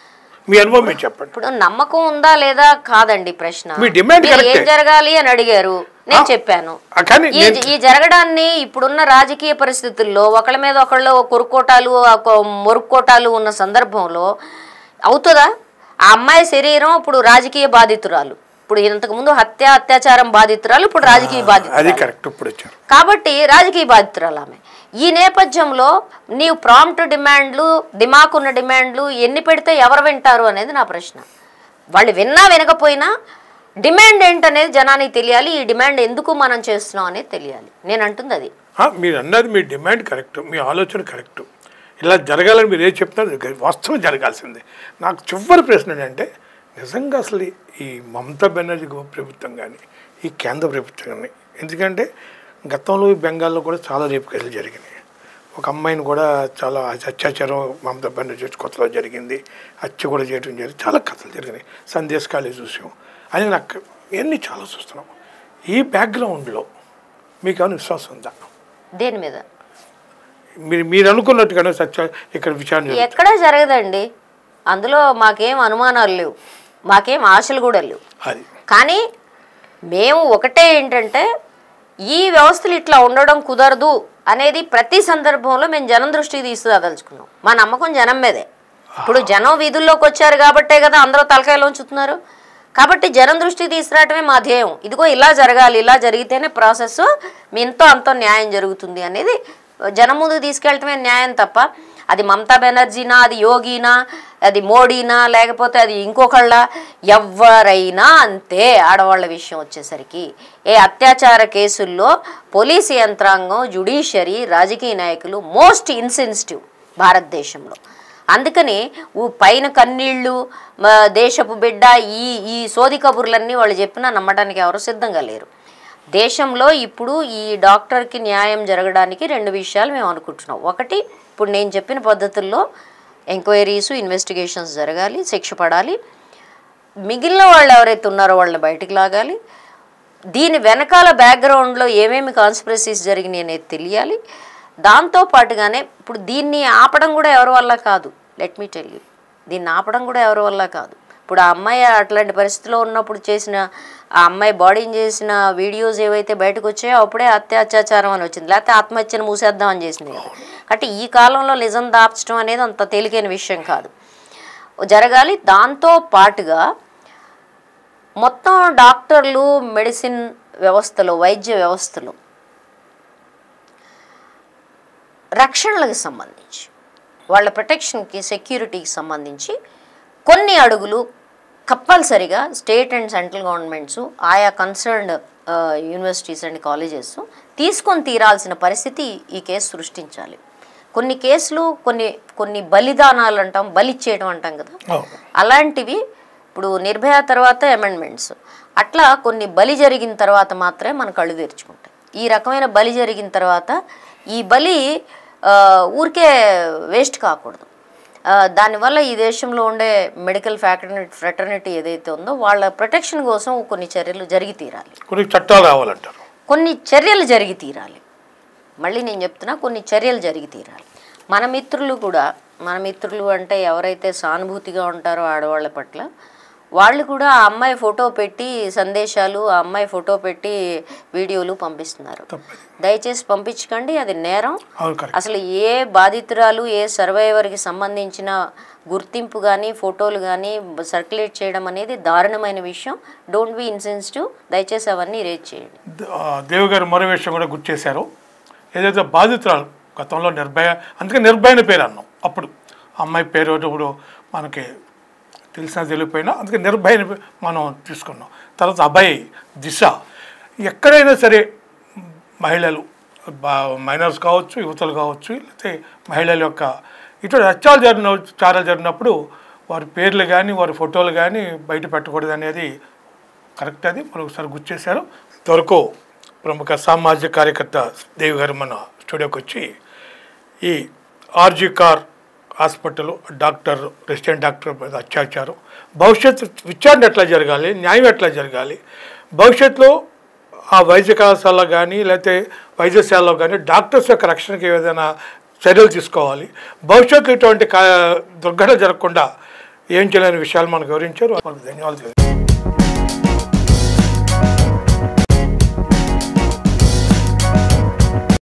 మీ అనుభవం మీరు చెప్పండి ఇప్పుడు నమ్మకం ఉందా లేదా కాదండి ప్రశ్న మీ demand మీరు ఏం కరెక్టే. జరగాలి అని అడిగారు నేను చెప్పాను ఆ, కానీ ఈ నేను- ఈ జరగడాన్ని ఇప్పుడున్న రాజకీయ పరిస్థితుల్లో ఒకళ్ళ మీద ఒకళ్ళు కొరుక్కోటాలు ఆ కొ- మొరుక్కోటాలు ఉన్న సందర్భంలో అవుతుందా ఆ అమ్మాయి శరీరం ఇప్పుడు రాజకీయ బాధితురాలు ఇప్పుడు ఇంతకుముందు హత్య అత్యాచారం బాధితురాలు ఇప్పుడు రాజకీయ అది బాధితురాలు కరెక్ట్ ఇప్పుడు వచ్చారు కాబట్టి రాజకీయ బాధితురాలు ఆమె ఈ నేపథ్యంలో నీవు ప్రాంప్ట్ డిమాండ్లు దిమాకున్న డిమాండ్లు ఎన్ని పెడితే ఎవరు వింటారు అనేది నా ప్రశ్న వాళ్ళు విన్నా వినకపోయినా డిమాండ్ ఏంటనేది జనానికి తెలియాలి ఈ డిమాండ్ ఎందుకు మనం చేస్తున్నాం అనేది తెలియాలి నేను అంటుంది అది ఆ, మీరు అన్నది మీ డిమాండ్ కరెక్ట్ మీ ఆలోచన కరెక్ట్ ఇలా జరగాలని మీరు ఏం చెప్తున్నారు అది వాస్తవం జరగాల్సిందే నాకు చివరి ప్రశ్న ఏంటంటే నిజంగా అసలు ఈ మమతా బెనర్జీ గో- ప్రభుత్వం కానీ ఈ కేంద్ర ప్రభుత్వం కానీ ఎందుకంటే గతంలో ఈ బెంగాల్లో కూడా చాలా రేపు కేసులు జరిగినాయి ఒక అమ్మాయిని కూడా చాలా అత్యాచారం మమతా బెనర్జీ కొత్తలో జరిగింది హత్య కూడా చేయడం జరిగింది చాలా కథలు జరిగినాయి సందేశ్ కాళీ చూసాం అని నాకు ఇవన్నీ చాలా చూస్తున్నాం ఈ బ్యాక్గ్రౌండ్లో మీకు ఏమైనా విశ్వాసం ఉందా దేని మీద మీరు మీరు అనుకున్నట్టుగానే సత్య ఇక్కడ విచారణ జరుగుతుంది. ఎక్కడా జరగదండి అందులో మాకేం అనుమానాలు లేవు మాకేం ఆశలు కూడా లేవు అది కానీ మేము ఒకటే ఏంటంటే ఈ వ్యవస్థలు ఇట్లా ఉండడం కుదరదు అనేది ప్రతి సందర్భంలో మేము జనం దృష్టికి తీసుకురాదలుచుకున్నాం మా నమ్మకం జనం మీదే ఇప్పుడు జనం వీధుల్లోకి వచ్చారు కాబట్టే కదా అందరూ తలకాయలో ఉంచుతున్నారు కాబట్టి జనం దృష్టికి తీసుకురావటమే మా ధ్యేయం ఇదిగో ఇలా జరగాలి ఇలా జరిగితేనే ప్రాసెస్ మీ ఎంతో అంతో న్యాయం జరుగుతుంది అనేది జనం ముందు తీసుకెళ్ళటమే న్యాయం తప్ప అది మమతా బెనర్జీనా అది యోగినా అది మోడీనా లేకపోతే అది ఇంకొకళ్ళ ఎవరైనా అంతే ఆడవాళ్ళ విషయం వచ్చేసరికి ఏ అత్యాచార కేసుల్లో పోలీసు యంత్రాంగం జుడిషియరీ రాజకీయ నాయకులు మోస్ట్ ఇన్సెన్సిటివ్ భారతదేశంలో అందుకని ఊ- పైన కన్నీళ్ళు మ, దేశపు బిడ్డ ఈ ఈ సోది కబుర్లన్నీ వాళ్ళు చెప్పినా నమ్మడానికి ఎవరు సిద్ధంగా లేరు దేశంలో ఇప్పుడు ఈ డాక్టర్కి న్యాయం జరగడానికి రెండు విషయాలు మేము అనుకుంటున్నాం ఒకటి ఇప్పుడు నేను చెప్పిన పద్ధతుల్లో ఎంక్వైరీస్ ఇన్వెస్టిగేషన్స్ జరగాలి శిక్ష పడాలి మిగిలిన వాళ్ళు ఎవరైతే ఉన్నారో వాళ్ళని బయటికి లాగాలి దీని వెనకాల బ్యాక్గ్రౌండ్లో ఏమేమి కాన్స్పిరసీస్ జరిగినాయి అనేది తెలియాలి దాంతో పాటుగానే ఇప్పుడు దీన్ని ఆపడం కూడా ఎవరి వల్ల కాదు లెట్ మీ టెల్ యూ దీన్ని ఆపడం కూడా ఎవరి వల్ల కాదు ఇప్పుడు ఆ అమ్మాయి అట్లాంటి పరిస్థితిలో ఉన్నప్పుడు చేసిన ఆ అమ్మాయి బాడీని చేసిన వీడియోస్ ఏవైతే బయటకు వచ్చాయో అప్పుడే అత్యాచారం అని వచ్చింది లేకపోతే ఆత్మహత్యను మూసేద్దాం అని చేసింది కదా కాబట్టి ఈ కాలంలో నిజం దాచడం అనేది అంత తేలికైన విషయం కాదు జరగాలి దాంతో పాటుగా మొత్తం డాక్టర్లు మెడిసిన్ వ్యవస్థలో వైద్య వ్యవస్థలో రక్షణలకు సంబంధించి వాళ్ళ ప్రొటెక్షన్కి సెక్యూరిటీకి సంబంధించి కొన్ని అడుగులు కంపల్సరిగా స్టేట్ అండ్ సెంట్రల్ గవర్నమెంట్స్ ఆయా కన్సర్న్డ్ యూనివర్సిటీస్ అండ్ కాలేజెస్ తీసుకొని తీరాల్సిన పరిస్థితి ఈ కేసు సృష్టించాలి కొన్ని కేసులు కొన్ని కొన్ని బలిదానాలు అంటాం బలిచ్చేయడం అంటాం కదా అవును. అలాంటివి ఇప్పుడు నిర్భయ తర్వాత అమెండ్మెంట్స్ అట్లా కొన్ని బలి జరిగిన తర్వాత మాత్రమే మన కళ్ళు తెరుచుకుంటాయి ఈ రకమైన బలి జరిగిన తర్వాత ఈ బలి ఆ, ఊరికే వేస్ట్ కాకూడదు ఆ, దానివల్ల ఈ దేశంలో ఉండే మెడికల్ ఫ్యాటర్నిటీ ఫ్రెటర్నిటీ ఏదైతే ఉందో వాళ్ళ ప్రొటెక్షన్ కోసం కొన్ని చర్యలు జరిగి తీరాలి కొన్ని చట్టాలు రావాలంటారు కొన్ని చర్యలు జరిగి తీరాలి మళ్ళీ నేను చెప్తున్నా కొన్ని చర్యలు జరిగి తీరాలి మన మిత్రులు కూడా మన మిత్రులు అంటే ఎవరైతే సానుభూతిగా ఉంటారో ఆడవాళ్ళ పట్ల వాళ్ళు కూడా ఆ అమ్మాయి ఫోటో పెట్టి సందేశాలు ఆ అమ్మాయి ఫోటో పెట్టి వీడియోలు పంపిస్తున్నారు తప్పది దయచేసి పంపించకండి అది నేరం అవును కరెక్ట్ అసలు ఏ బాధితురాలు ఏ సర్వైవర్కి సంబంధించిన గుర్తింపు కానీ ఫోటోలు కానీ సర్క్యులేట్ చేయడం అనేది దారుణమైన విషయం డోంట్ బి ఇన్సెన్సిటివ్ దయచేసి అవన్నీ రేజ్ చేయండి ద- ఆ, దేవ్ గారు మరో విషయం కూడా గుర్తు చేశారు ఏదైతే బాధితురాలు గతంలో నిర్భయ అందుకే నిర్భయన పేరు అన్నాం అప్పుడు అమ్మాయి పేరు ఇప్పుడు మనకి తెలిసినా తెలియపోయినా అందుకే నిర్భయని పే- మనం తీసుకున్నాం తర్వాత అభయ్ దిశ ఎక్కడైనా సరే మహిళలు బా మైనర్స్ కావచ్చు యువతలు కావచ్చు లేకపోతే మహిళల యొక్క ఇటువంటి అత్యాలు జరిగిన చారాలు జరిగినప్పుడు వారి పేర్లు కానీ వారి ఫోటోలు కానీ బయట పెట్టకూడదు అనేది కరెక్ట్ అది మరొకసారి గుర్తు చేశారు ఇంతవరకు ప్రముఖ సామాజిక కార్యకర్త దేవి గారు మన స్టూడియోకి వచ్చి ఈ RG Kar hospital doctor resident doctor మీద అత్యాచారం భవిష్యత్తు విచారణ ఎట్లా జరగాలి న్యాయం ఎట్లా జరగాలి భవిష్యత్తులో ఆ వైద్య కళాశాలలో కానీ లేకపోతే వైద్యశాలలో కానీ డాక్టర్స్ యొక్క రక్షణకి ఏదైనా చర్యలు తీసుకోవాలి భవిష్యత్తులో ఇటువంటి కా దుర్ఘటన జరగకుండా ఏం చేయలేని విషయాలు మనకు వివరించారు వాళ్ళకి ధన్యవాదాలు